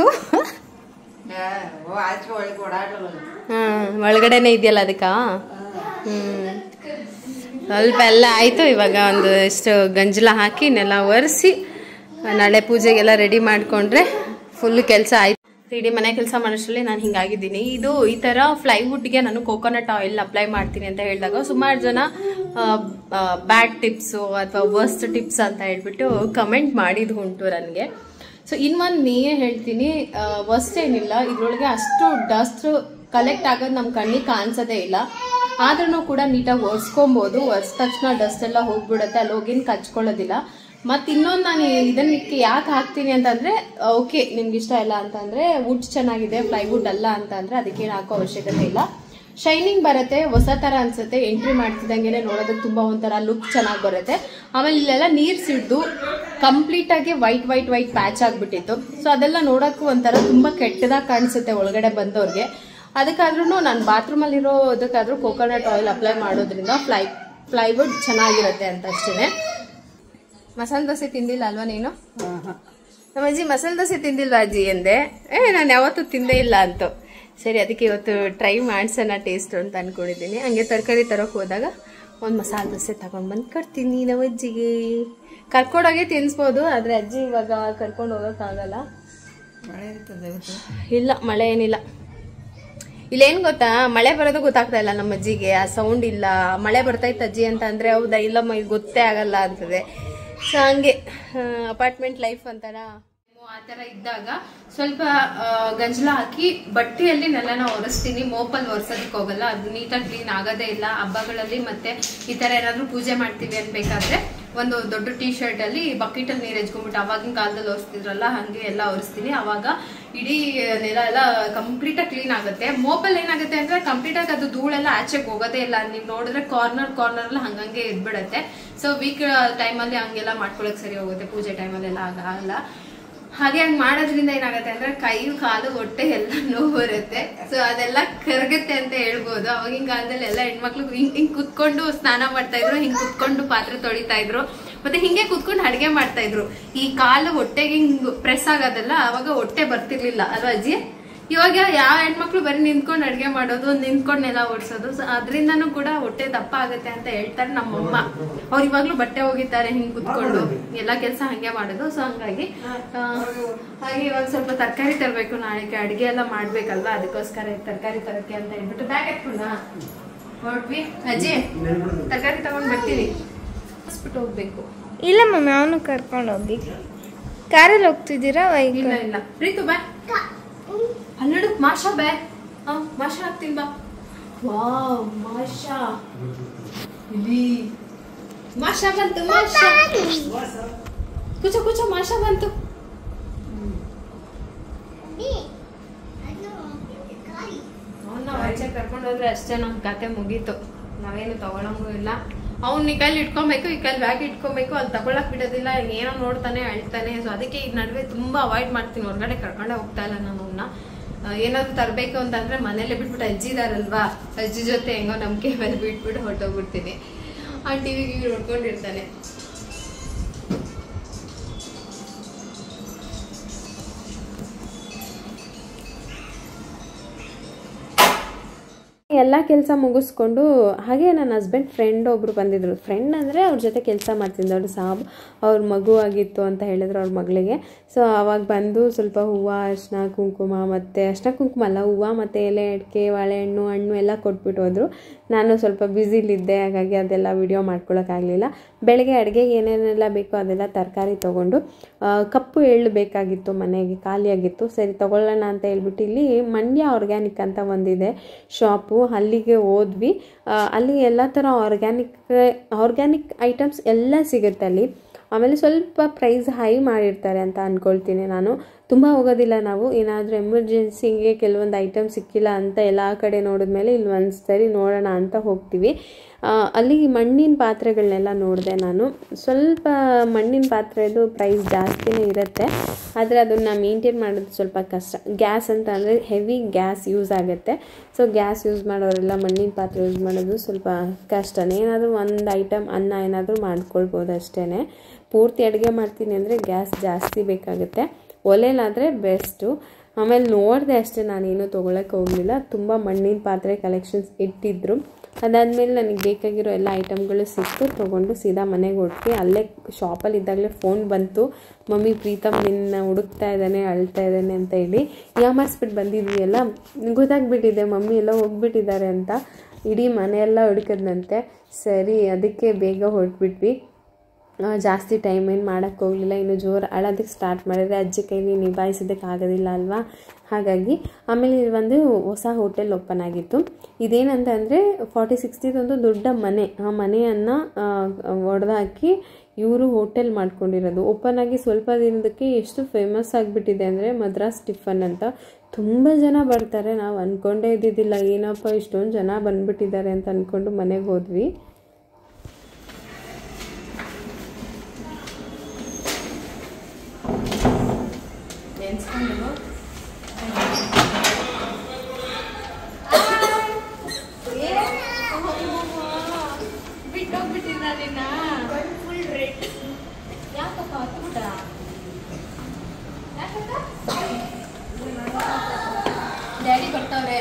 ಓ ಆಚೆ ಒಳಗೆ ಓಡಾಡಲ್ಲ ಹಾಂ ಒಳಗಡೆನೆ ಇದೆಯಲ್ಲ ಅದಕ್ಕ ಹ್ಞೂ ಸ್ವಲ್ಪ ಎಲ್ಲ ಆಯಿತು ಇವಾಗ ಒಂದು ಇಷ್ಟು ಗಂಜಲ ಹಾಕಿ ನೆಲ ಒರೆಸಿ ನಾಳೆ ಪೂಜೆಗೆಲ್ಲ ರೆಡಿ ಮಾಡಿಕೊಂಡ್ರೆ ಫುಲ್ ಕೆಲಸ ಆಯ್ತು ಇಡೀ ಮನೆ ಕೆಲಸ ಮಾಡೋಷ್ಟರಲ್ಲಿ ನಾನು ಹಿಂಗಾಗಿದ್ದೀನಿ ಇದು ಈ ಥರ ಫ್ಲೈವುಡ್ಗೆ ನಾನು ಕೋಕೋನಟ್ ಆಯಿಲ್ ಅಪ್ಲೈ ಮಾಡ್ತೀನಿ ಅಂತ ಹೇಳಿದಾಗ ಸುಮಾರು ಜನ ಬ್ಯಾಡ್ ಟಿಪ್ಸು ಅಥವಾ ವರ್ಸ್ಟ್ ಟಿಪ್ಸ್ ಅಂತ ಹೇಳ್ಬಿಟ್ಟು ಕಮೆಂಟ್ ಮಾಡಿದ್ದು ಉಂಟು ನನಗೆ ಸೊ ಇನ್ನೊಂದು ನೀವೇ ಹೇಳ್ತೀನಿ ವರ್ಸ್ಟ್ ಏನಿಲ್ಲ ಇದ್ರೊಳಗೆ ಅಷ್ಟು ಡಸ್ಟ್ ಕಲೆಕ್ಟ್ ಆಗೋದು ನಮ್ಮ ಕಣ್ಣಿಗೆ ಕಾಣಿಸೋದೇ ಇಲ್ಲ ಆದ್ರೂ ಕೂಡ ನೀಟಾಗಿ ಒರೆಸ್ಕೊಬೋದು ಒರೆಸ್ ತಕ್ಷಣ ಡಸ್ಟ್ ಎಲ್ಲ ಹೋಗ್ಬಿಡುತ್ತೆ ಅಲ್ಲಿ ಹೋಗಿನ ಕಚ್ಕೊಳ್ಳೋದಿಲ್ಲ ಮತ್ತು ಇನ್ನೊಂದು ನಾನು ಇದನ್ನಕ್ಕೆ ಯಾಕೆ ಹಾಕ್ತೀನಿ ಅಂತಂದರೆ ಓಕೆ ನಿಮ್ಗೆ ಇಷ್ಟ ಇಲ್ಲ ಅಂತಂದರೆ ವುಡ್ ಚೆನ್ನಾಗಿದೆ ಪ್ಲೈವುಡ್ ಅಲ್ಲ ಅಂತ ಅಂದರೆ ಅದಕ್ಕೇನು ಹಾಕೋ ಅವಶ್ಯಕತೆ ಇಲ್ಲ ಶೈನಿಂಗ್ ಬರುತ್ತೆ ಹೊಸ ಥರ ಅನ್ಸುತ್ತೆ ಎಂಟ್ರಿ ಮಾಡ್ತಿದ್ದಂಗೆ ನೋಡೋದಕ್ಕೆ ತುಂಬ ಒಂಥರ ಲುಕ್ ಚೆನ್ನಾಗಿ ಬರುತ್ತೆ ಆಮೇಲೆ ಇಲ್ಲೆಲ್ಲ ನೀರು ಸಿಡ್ದು ಕಂಪ್ಲೀಟಾಗಿ ವೈಟ್ ವೈಟ್ ವೈಟ್ ಪ್ಯಾಚ್ ಆಗಿಬಿಟ್ಟಿತ್ತು ಸೊ ಅದೆಲ್ಲ ನೋಡೋಕ್ಕೂ ಒಂಥರ ತುಂಬ ಕೆಟ್ಟದಾಗಿ ಕಾಣಿಸುತ್ತೆ ಒಳಗಡೆ ಬಂದವ್ರಿಗೆ ಅದಕ್ಕಾದ್ರೂ ನಾನು ಬಾತ್ರೂಮಲ್ಲಿರೋ ಅದಕ್ಕಾದ್ರೂ ಕೋಕೋನಟ್ ಆಯಿಲ್ ಅಪ್ಲೈ ಮಾಡೋದ್ರಿಂದ ಫ್ಲೈ ಫ್ಲೈವುಡ್ ಚೆನ್ನಾಗಿರುತ್ತೆ ಅಂತ ಅಷ್ಟೇ ಮಸಾಲೆ ದೋಸೆ ತಿಂದಿಲ್ಲ ಅಲ್ವಾ ನೀನು ನಮ್ಮ ಅಜ್ಜಿ ಮಸಾಲೆ ದೋಸೆ ತಿಂದಿಲ್ವಾ ಅಜ್ಜಿ ಎಂದೆ ಏ ನಾನು ಯಾವತ್ತೂ ತಿಂದೇ ಇಲ್ಲ ಅಂತು ಸರಿ ಅದಕ್ಕೆ ಇವತ್ತು ಟ್ರೈ ಮಾಡ್ಸೋಣ ಟೇಸ್ಟ್ ಅಂತ ಅನ್ಕೊಂಡಿದ್ದೀನಿ ಹಂಗೆ ತರಕಾರಿ ತರೋಕೆ ಹೋದಾಗ ಒಂದು ಮಸಾಲೆ ದೋಸೆ ತಗೊಂಡು ಬಂದು ಕೊಡ್ತೀನಿ ನಮ್ಮ ಅಜ್ಜಿಗೆ ಕರ್ಕೊಂಡೋಗಿ ತಿನ್ಸ್ಬೋದು ಆದರೆ ಅಜ್ಜಿ ಇವಾಗ ಕರ್ಕೊಂಡು ಹೋಗೋಕ್ಕಾಗಲ್ಲ ಮಳೆ ಇರ್ತದೆ ಇವತ್ತು ಇಲ್ಲ ಮಳೆ ಏನಿಲ್ಲ ಇಲ್ಲೇನ್ ಗೊತ್ತಾ ಮಳೆ ಬರೋದು ಗೊತ್ತಾಗ್ತಾ ಇಲ್ಲ ನಮ್ಮ ಅಜ್ಜಿಗೆ ಆ ಸೌಂಡ್ ಇಲ್ಲ ಮಳೆ ಬರ್ತಾ ಅಜ್ಜಿ ಅಂತ ಅಂದ್ರೆ ಹೌದಾ ಇಲ್ಲಮ್ಮ ಇದು ಗೊತ್ತೇ ಆಗಲ್ಲ ಅಂತದೆ ಸೊ ಹಂಗೆ ಅಪಾರ್ಟ್ಮೆಂಟ್ ಲೈಫ್ ಅಂತಾರ ಆ ಥರ ಇದ್ದಾಗ ಸ್ವಲ್ಪ ಆ, ಗಂಜಲ ಹಾಕಿ ಬಟ್ಟೆಯಲ್ಲಿ ನೆಲನ ಒರೆಸ್ತೀನಿ ಮೋಪಲ್ಲಿ ಒರೆಸೋದಕ್ಕೆ ಹೋಗಲ್ಲ ಅದು ನೀಟಾಗಿ ಕ್ಲೀನ್ ಆಗೋದೇ ಇಲ್ಲ ಹಬ್ಬಗಳಲ್ಲಿ ಮತ್ತೆ ಈ ಥರ ಏನಾದರೂ ಪೂಜೆ ಮಾಡ್ತೀವಿ ಅನ್ಬೇಕಾದ್ರೆ ಒಂದು ದೊಡ್ಡ ಟೀ ಶರ್ಟ್ ಅಲ್ಲಿ ಬಕೆಟ್ ಅಲ್ಲಿ ನೀರು ಹೆಚ್ಕೊಂಡ್ಬಿಟ್ಟು ಅವಾಗಿನ ಕಾಲದಲ್ಲಿ ಒರೆಸ್ತಿದ್ರಲ್ಲ ಹಂಗೆ ಎಲ್ಲ ಒರೆಸ್ತೀನಿ ಅವಾಗ ಇಡೀ ನೆಲ ಎಲ್ಲ ಕಂಪ್ಲೀಟ್ ಆಗಿ ಕ್ಲೀನ್ ಆಗುತ್ತೆ ಮೋಪಲ್ ಏನಾಗುತ್ತೆ ಅಂದ್ರೆ ಕಂಪ್ಲೀಟ್ ಆಗಿ ಅದು ಧೂಳೆಲ್ಲ ಆಚೆಗೆ ಹೋಗೋದೇ ಇಲ್ಲ ನೀವು ನೋಡಿದ್ರೆ ಕಾರ್ನರ್ ಕಾರ್ನರ್ ಎಲ್ಲ ಹಂಗಂಗೆ ಇದ್ಬಿಡತ್ತೆ ಸೊ ವೀಕ್ ಟೈಮಲ್ಲಿ ಹಂಗೆಲ್ಲ ಮಾಡ್ಕೊಳಕ್ ಸರಿ ಹೋಗುತ್ತೆ ಪೂಜೆ ಟೈಮಲ್ಲಿ ಎಲ್ಲ ಆಗಲ್ಲ ಹಾಗೆ ಹಂಗ್ ಮಾಡೋದ್ರಿಂದ ಏನಾಗುತ್ತೆ ಅಂದ್ರೆ ಕೈ ಕಾಲು ಹೊಟ್ಟೆ ಎಲ್ಲ ನೋವು ಬರುತ್ತೆ ಸೊ ಅದೆಲ್ಲ ಕರಗುತ್ತೆ ಅಂತ ಹೇಳ್ಬೋದು ಅವಾಗಿನ ಕಾಲದಲ್ಲಿ ಎಲ್ಲ ಹೆಣ್ಮಕ್ಳು ಹಿಂಗ್ ಹಿಂಗ್ ಕುತ್ಕೊಂಡು ಸ್ನಾನ ಮಾಡ್ತಾ ಇದ್ರು ಹಿಂಗ್ ಕುತ್ಕೊಂಡು ಪಾತ್ರೆ ತೊಳಿತಾ ಇದ್ರು ಮತ್ತೆ ಹಿಂಗೆ ಕುತ್ಕೊಂಡು ಅಡಿಗೆ ಮಾಡ್ತಾ ಇದ್ರು ಈ ಕಾಲು ಹೊಟ್ಟೆಗೆ ಹಿಂಗ್ ಪ್ರೆಸ್ ಆಗೋದಲ್ಲ ಅವಾಗ ಹೊಟ್ಟೆ ಬರ್ತಿರ್ಲಿಲ್ಲ ಅಲ್ವಾ ಅಜ್ಜಿ ಇವಾಗ ಯಾವ ಹೆಣ್ಮಕ್ಳು ಬರೀ ನಿಂತ್ಕೊಂಡು ಅಡಿಗೆ ಮಾಡೋದು ನಿಂತ್ಕೊಂಡು ನೆಲ ಓಡಿಸೋದು ಸೊ ಅದರಿಂದನೂ ಕೂಡ ಹೊಟ್ಟೆ ದಪ್ಪ ಆಗುತ್ತೆ ಅಂತ ಹೇಳ್ತಾರೆ ನಮ್ಮಮ್ಮ ಅವ್ರು ಇವಾಗ್ಲೂ ಬಟ್ಟೆ ಹೋಗಿದ್ದಾರೆ ಹಿಂಗ್ ಕುತ್ಕೊಂಡು ಎಲ್ಲಾ ಕೆಲಸ ಹಂಗೆ ಮಾಡೋದು ಸೊ ಹಂಗಾಗಿ ಆ, ಹಾಗೆ ಇವಾಗ ಸ್ವಲ್ಪ ತರಕಾರಿ ತರಬೇಕು ನಾಳೆಗೆ ಅಡಿಗೆ ಎಲ್ಲ ಮಾಡ್ಬೇಕಲ್ವಾ ಅದಕ್ಕೋಸ್ಕರ ತರಕಾರಿ ತರಕ್ಕೆ ಅಂತ ಹೇಳ್ಬಿಟ್ಟು ಬ್ಯಾಗ್ ಎತ್ಕೊಂಡ ಹೊರಟ್ವಿ ಅಜ್ಜಿ ತರಕಾರಿ ತಗೊಂಡ್ ಬರ್ತೀನಿ ಹಾಸ್ಬಿಟ್ಟು ಹೋಗ್ಬೇಕು ಇಲ್ಲ ಮಮ್ಮಿ ಅವನು ಕರ್ಕೊಂಡು ಹೋಗಿ ಕಾರಲ್ಲಿ ಹೋಗ್ತಿದ್ದೀರಾ ಇಲ್ಲ ವೈಕಲ್ ಇಲ್ಲ ಪ್ರೀತು ಬಾ ಅಲ್ಲಡು ಮಾಷಾ ಬೇ ಹಾ ಮಾಷಾ ಹಾಕ್ತೀನಿ ಬಾ ವಾವ್ ಮಾಷಾ ಇಲ್ಲಿ ಮಾಷಾ ಬಂತು ಮಾಷಾ ಕೂಚೋ ಕೂಚೋ ಮಾಷಾ ಬಂತು ಅವನ್ನ ಆಚೆ ಕರ್ಕೊಂಡು ಹೋದ್ರೆ ಅಷ್ಟೇ ನಮ್ ಕತೆ ಮುಗೀತು ನಾವೇನು ತಗೊಳಂಗೂ ಇಲ್ಲ ಅವ್ನ ಈ ಕೈಲಿ ಇಟ್ಕೊಬೇಕು ಈ ಕೈಲಿ ಬ್ಯಾಗ್ ಇಟ್ಕೊಬೇಕು ಅಲ್ಲಿ ತಗೊಳಕ್ ಬಿಡೋದಿಲ್ಲ ಏನೋ ನೋಡ್ತಾನೆ ಅಳ್ತಾನೆ ಸೊ ಅದಕ್ಕೆ ಈ ನಡುವೆ ತುಂಬಾ ಅವಾಯ್ಡ್ ಮಾಡ್ತೀನಿ ಹೊರಗಡೆ ಕರ್ಕೊಂಡೆ ಹೋಗ್ತಾ ಇಲ್ಲ ನಾನು ಅವನ್ನ ಏನಾದ್ರು ತರಬೇಕು ಅಂತಂದ್ರೆ ಮನೇಲೆ ಬಿಟ್ಬಿಟ್ಟು ಅಜ್ಜಿ ಇದಾರಲ್ವಾ ಅಜ್ಜಿ ಜೊತೆ ಹೆಂಗೋ ನಂಬಿಕೆ ಮೇಲೆ ಬಿಟ್ಬಿಟ್ಟು ಹೊರಟೋಗ್ಬಿಡ್ತೀನಿ ಆ ಟಿವಿ ಗಿವಿ ನೋಡ್ಕೊಂಡಿರ್ತಾನೆ ಎಲ್ಲ ಕೆಲಸ ಮುಗಿಸ್ಕೊಂಡು ಹಾಗೆ ನನ್ನ ಹಸ್ಬೆಂಡ್ ಫ್ರೆಂಡ್ ಒಬ್ರು ಬಂದಿದ್ರು ಫ್ರೆಂಡ್ ಅಂದರೆ ಅವ್ರ ಜೊತೆ ಕೆಲಸ ಮಾಡ್ತಿದ್ದೆ ಅವ್ರು ಸಾಬ್ ಅವ್ರ ಮಗು ಆಗಿತ್ತು ಅಂತ ಹೇಳಿದ್ರು ಅವ್ರ ಮಗಳಿಗೆ ಸೊ ಅವಾಗ ಬಂದು ಸ್ವಲ್ಪ ಹೂವು ಅರ್ಶಿನ ಕುಂಕುಮ ಮತ್ತು ಅರ್ಶಿನ ಕುಂಕುಮ ಅಲ್ಲ ಹೂವು ಮತ್ತು ಎಲೆ ಅಡಿಕೆ ಬಾಳೆಹಣ್ಣು ಹಣ್ಣು ಎಲ್ಲ ಕೊಟ್ಬಿಟ್ಟು ಹೋದರು ನಾನು ಸ್ವಲ್ಪ ಬ್ಯುಸಿಲಿದ್ದೆ ಹಾಗಾಗಿ ಅದೆಲ್ಲ ವಿಡಿಯೋ ಮಾಡ್ಕೊಳಕ್ಕಾಗಲಿಲ್ಲ ಬೆಳಗ್ಗೆ ಅಡುಗೆಗೆ ಏನೇನೆಲ್ಲ ಬೇಕೋ ಅದೆಲ್ಲ ತರಕಾರಿ ತೊಗೊಂಡು ಆ, ಕಪ್ಪು ಎಳ್ಳು ಬೇಕಾಗಿತ್ತು ಮನೆಗೆ ಖಾಲಿಯಾಗಿತ್ತು ಸರಿ ತಗೊಳ್ಳೋಣ ಅಂತ ಹೇಳ್ಬಿಟ್ಟು ಇಲ್ಲಿ ಮಂಡ್ಯ ಆರ್ಗ್ಯಾನಿಕ್ ಅಂತ ಒಂದಿದೆ ಶಾಪು ಅಲ್ಲಿಗೆ ಹೋದ್ವಿ ಆ, ಅಲ್ಲಿ ಎಲ್ಲ ಥರ ಆರ್ಗ್ಯಾನಿಕ್ ಆರ್ಗ್ಯಾನಿಕ್ ಐಟಮ್ಸ್ ಎಲ್ಲ ಸಿಗುತ್ತೆ ಅಲ್ಲಿ ಆಮೇಲೆ ಸ್ವಲ್ಪ ಪ್ರೈಸ್ ಹೈ ಮಾಡಿರ್ತಾರೆ ಅಂತ ಅಂದ್ಕೊಳ್ತೀನಿ ನಾನು ತುಂಬ ಹೋಗೋದಿಲ್ಲ ನಾವು ಏನಾದರೂ ಎಮರ್ಜೆನ್ಸಿಗೆ ಕೆಲವೊಂದು ಐಟಮ್ ಸಿಕ್ಕಿಲ್ಲ ಅಂತ ಎಲ್ಲ ಕಡೆ ನೋಡಿದ್ಮೇಲೆ ಇಲ್ಲಿ ಒಂದು ಸರಿ ನೋಡೋಣ ಅಂತ ಹೋಗ್ತೀವಿ ಆ, ಅಲ್ಲಿ ಮಣ್ಣಿನ ಪಾತ್ರೆಗಳನ್ನೆಲ್ಲ ನೋಡಿದೆ ನಾನು ಸ್ವಲ್ಪ ಮಣ್ಣಿನ ಪಾತ್ರೆದು ಪ್ರೈಸ್ ಜಾಸ್ತಿನೇ ಇರುತ್ತೆ ಆದರೆ ಅದನ್ನು ಮೇಂಟೈನ್ ಮಾಡೋದು ಸ್ವಲ್ಪ ಕಷ್ಟ ಗ್ಯಾಸ್ ಅಂತ ಅಂದರೆ ಹೆವಿ ಗ್ಯಾಸ್ ಯೂಸ್ ಆಗುತ್ತೆ ಸೊ ಗ್ಯಾಸ್ ಯೂಸ್ ಮಾಡೋರೆಲ್ಲ ಮಣ್ಣಿನ ಪಾತ್ರೆ ಯೂಸ್ ಮಾಡೋದು ಸ್ವಲ್ಪ ಕಷ್ಟನೇ ಏನಾದರೂ ಒಂದು ಐಟಮ್ ಅನ್ನ ಏನಾದರೂ ಮಾಡ್ಕೊಳ್ಬೋದು ಅಷ್ಟೇ ಪೂರ್ತಿ ಅಡುಗೆ ಮಾಡ್ತೀನಿ ಅಂದರೆ ಗ್ಯಾಸ್ ಜಾಸ್ತಿ ಬೇಕಾಗುತ್ತೆ ಒಲೆಲಾದರೆ ಬೆಸ್ಟು ಆಮೇಲೆ ನೋಡಿದೆ ಅಷ್ಟೇ ನಾನೇನು ತೊಗೊಳಕ್ಕೆ ಹೋಗಲಿಲ್ಲ ತುಂಬ ಮಣ್ಣಿನ ಪಾತ್ರೆ ಕಲೆಕ್ಷನ್ಸ್ ಇಟ್ಟಿದ್ರು ಅದಾದಮೇಲೆ ನನಗೆ ಬೇಕಾಗಿರೋ ಎಲ್ಲ ಐಟಮ್ಗಳು ಸಿಕ್ತು ತೊಗೊಂಡು ಸೀದಾ ಮನೆಗೆ ಹೊರಟ್ವಿ ಅಲ್ಲೇ ಶಾಪಲ್ಲಿ ಇದ್ದಾಗಲೇ ಫೋನ್ ಬಂತು ಮಮ್ಮಿ ಪ್ರೀತಮ್ ನಿನ್ನ ಹುಡುಕ್ತಾ ಇದ್ದಾನೆ ಅಳ್ತಾ ಇದ್ದಾನೆ ಅಂತ ಹೇಳಿ ಯಾಮಾರಿಸ್ಬಿಟ್ಟು ಬಂದಿದ್ವಿ ಎಲ್ಲ ಗೊತ್ತಾಗ್ಬಿಟ್ಟಿದೆ ಮಮ್ಮಿ ಎಲ್ಲ ಹೋಗ್ಬಿಟ್ಟಿದ್ದಾರೆ ಅಂತ ಇಡೀ ಮನೆಯೆಲ್ಲ ಹುಡುಕದ್ನಂತೆ ಸರಿ ಅದಕ್ಕೆ ಬೇಗ ಹೊರಟ್ಬಿಟ್ವಿ ಆ, ಜಾಸ್ತಿ ಟೈಮ್ ಏನು ಮಾಡೋಕ್ಕೆ ಹೋಗಲಿಲ್ಲ ಇನ್ನು ಜೋರು ಅಳೋದಕ್ಕೆ ಸ್ಟಾರ್ಟ್ ಮಾಡಿದ್ರೆ ಅಜ್ಜಿ ಕೈಲಿ ನಿಭಾಯಿಸೋದಕ್ಕೆ ಆಗೋದಿಲ್ಲ ಅಲ್ವಾ ಹಾಗಾಗಿ ಆಮೇಲೆ ಇದು ಒಂದು ಹೊಸ ಹೋಟೆಲ್ ಓಪನ್ ಆಗಿತ್ತು ಇದೇನಂತ ಅಂದರೆ ಫಾರ್ಟಿ ಸಿಕ್ಸ್ಟಿದೊಂದು ದೊಡ್ಡ ಮನೆ ಆ ಮನೆಯನ್ನು ಒಡೆದಾಕಿ ಇವರು ಹೋಟೆಲ್ ಮಾಡ್ಕೊಂಡಿರೋದು ಓಪನ್ ಆಗಿ ಸ್ವಲ್ಪ ದಿನದಕ್ಕೆ ಎಷ್ಟು ಫೇಮಸ್ ಆಗಿಬಿಟ್ಟಿದೆ ಅಂದರೆ ಮದ್ರಾಸ್ ಟಿಫನ್ ಅಂತ ತುಂಬ ಜನ ಬರ್ತಾರೆ ನಾವು ಅಂದ್ಕೊಂಡೇ ಇದ್ದಿದ್ದಿಲ್ಲ ಏನಪ್ಪ ಇಷ್ಟೊಂದು ಜನ ಬಂದ್ಬಿಟ್ಟಿದ್ದಾರೆ ಅಂತ ಅಂದ್ಕೊಂಡು ಮನೆಗೆ ಹೋದ್ವಿ ನೆನ್ಸ್ಕೊಂಡು ಬಿಟ್ಟೋಗ್ಬಿಟ್ಟಿಲ್ಲ ನಿನ್ನ ಫುಲ್ ರೆಡ್ ಯಾಕಪ್ಪ ಹತ್ಬಿಟ್ಟ ಡ್ಯಾಡಿ ಬರ್ತಾವ್ರೆ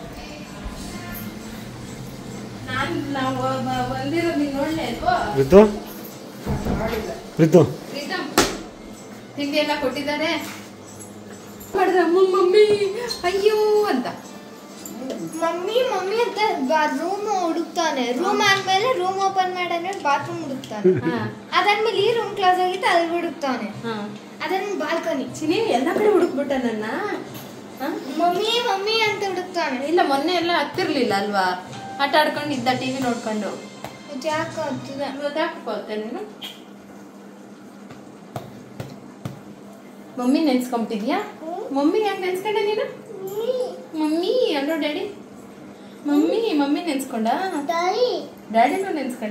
ನಾನ್ ನಾವು ಬಂದಿರೋದು ನೀನ್ ನೋಡ್ಲೆ ಅಲ್ವಾ ರಿತು ರಿತು ಪ್ರೀತಮ್ ತಿಂಡಿ ಎಲ್ಲ ಕೊಟ್ಟಿದ್ದಾರೆ ಮಾಡಿದ್ರೆ ಅಮ್ಮ ಮಮ್ಮಿ ಅಯ್ಯೋ ಅಂತ ಮಮ್ಮಿ ಮಮ್ಮಿ ಅಂತ ರೂಮ್ ಹುಡುಕ್ತಾನೆ ರೂಮ್ ಆದ್ಮೇಲೆ ರೂಮ್ ಓಪನ್ ಮಾಡಂದ್ರೆ ಬಾತ್ರೂಮ್ ಹುಡುಕ್ತಾನೆ ಹಾ ಅದಾದ್ಮೇಲೆ ಈ ರೂಮ್ ಕ್ಲಾಸ್ ಆಗಿತ್ತು ಅಲ್ಲಿ ಹುಡುಕ್ತಾನೆ ಹಾ ಅದಾದ್ಮೇಲೆ ಬಾಲ್ಕನಿ ಚಿನಿ ಎಲ್ಲ ಕಡೆ ಹುಡುಕ್ಬಿಟ್ಟ ನನ್ನ ಹಾ? ಮಮ್ಮಿ ಮಮ್ಮಿ ಅಂತ ಹುಡುಕ್ತಾನೆ ಇಲ್ಲ ಮೊನ್ನೆ ಎಲ್ಲ ಹತ್ತಿರ್ಲಿಲ್ಲ ಅಲ್ವಾ ಆಟ ಆಡ್ಕೊಂಡು ಇದ್ದ ಟಿವಿ ನೋಡ್ಕೊಂಡು ಯಾಕೆ ಹತ್ತಿದ ಇವತ್ತು ಯಾಕೆ ನೀನು ಮಮ್ಮಿ ನೆನ್ಸ್ಕೊಂಬಿಟ್ಟಿದ್ಯಾ ಮಮ್ಮಿ ಯಾಕೆ ನೆನ್ಸ್ಕೊಂಡೆ ನೀನು ಮಮ್ಮಿ ಅಲ್ಲೋ ಡ್ಯಾಡಿ ಮಮ್ಮಿ ಮಮ್ಮಿ ನೆನ್ಸ್ಕೊಂಡ ಡ್ಯಾಡಿನೂ ನೆನ್ಸ್ಕೊಂಡ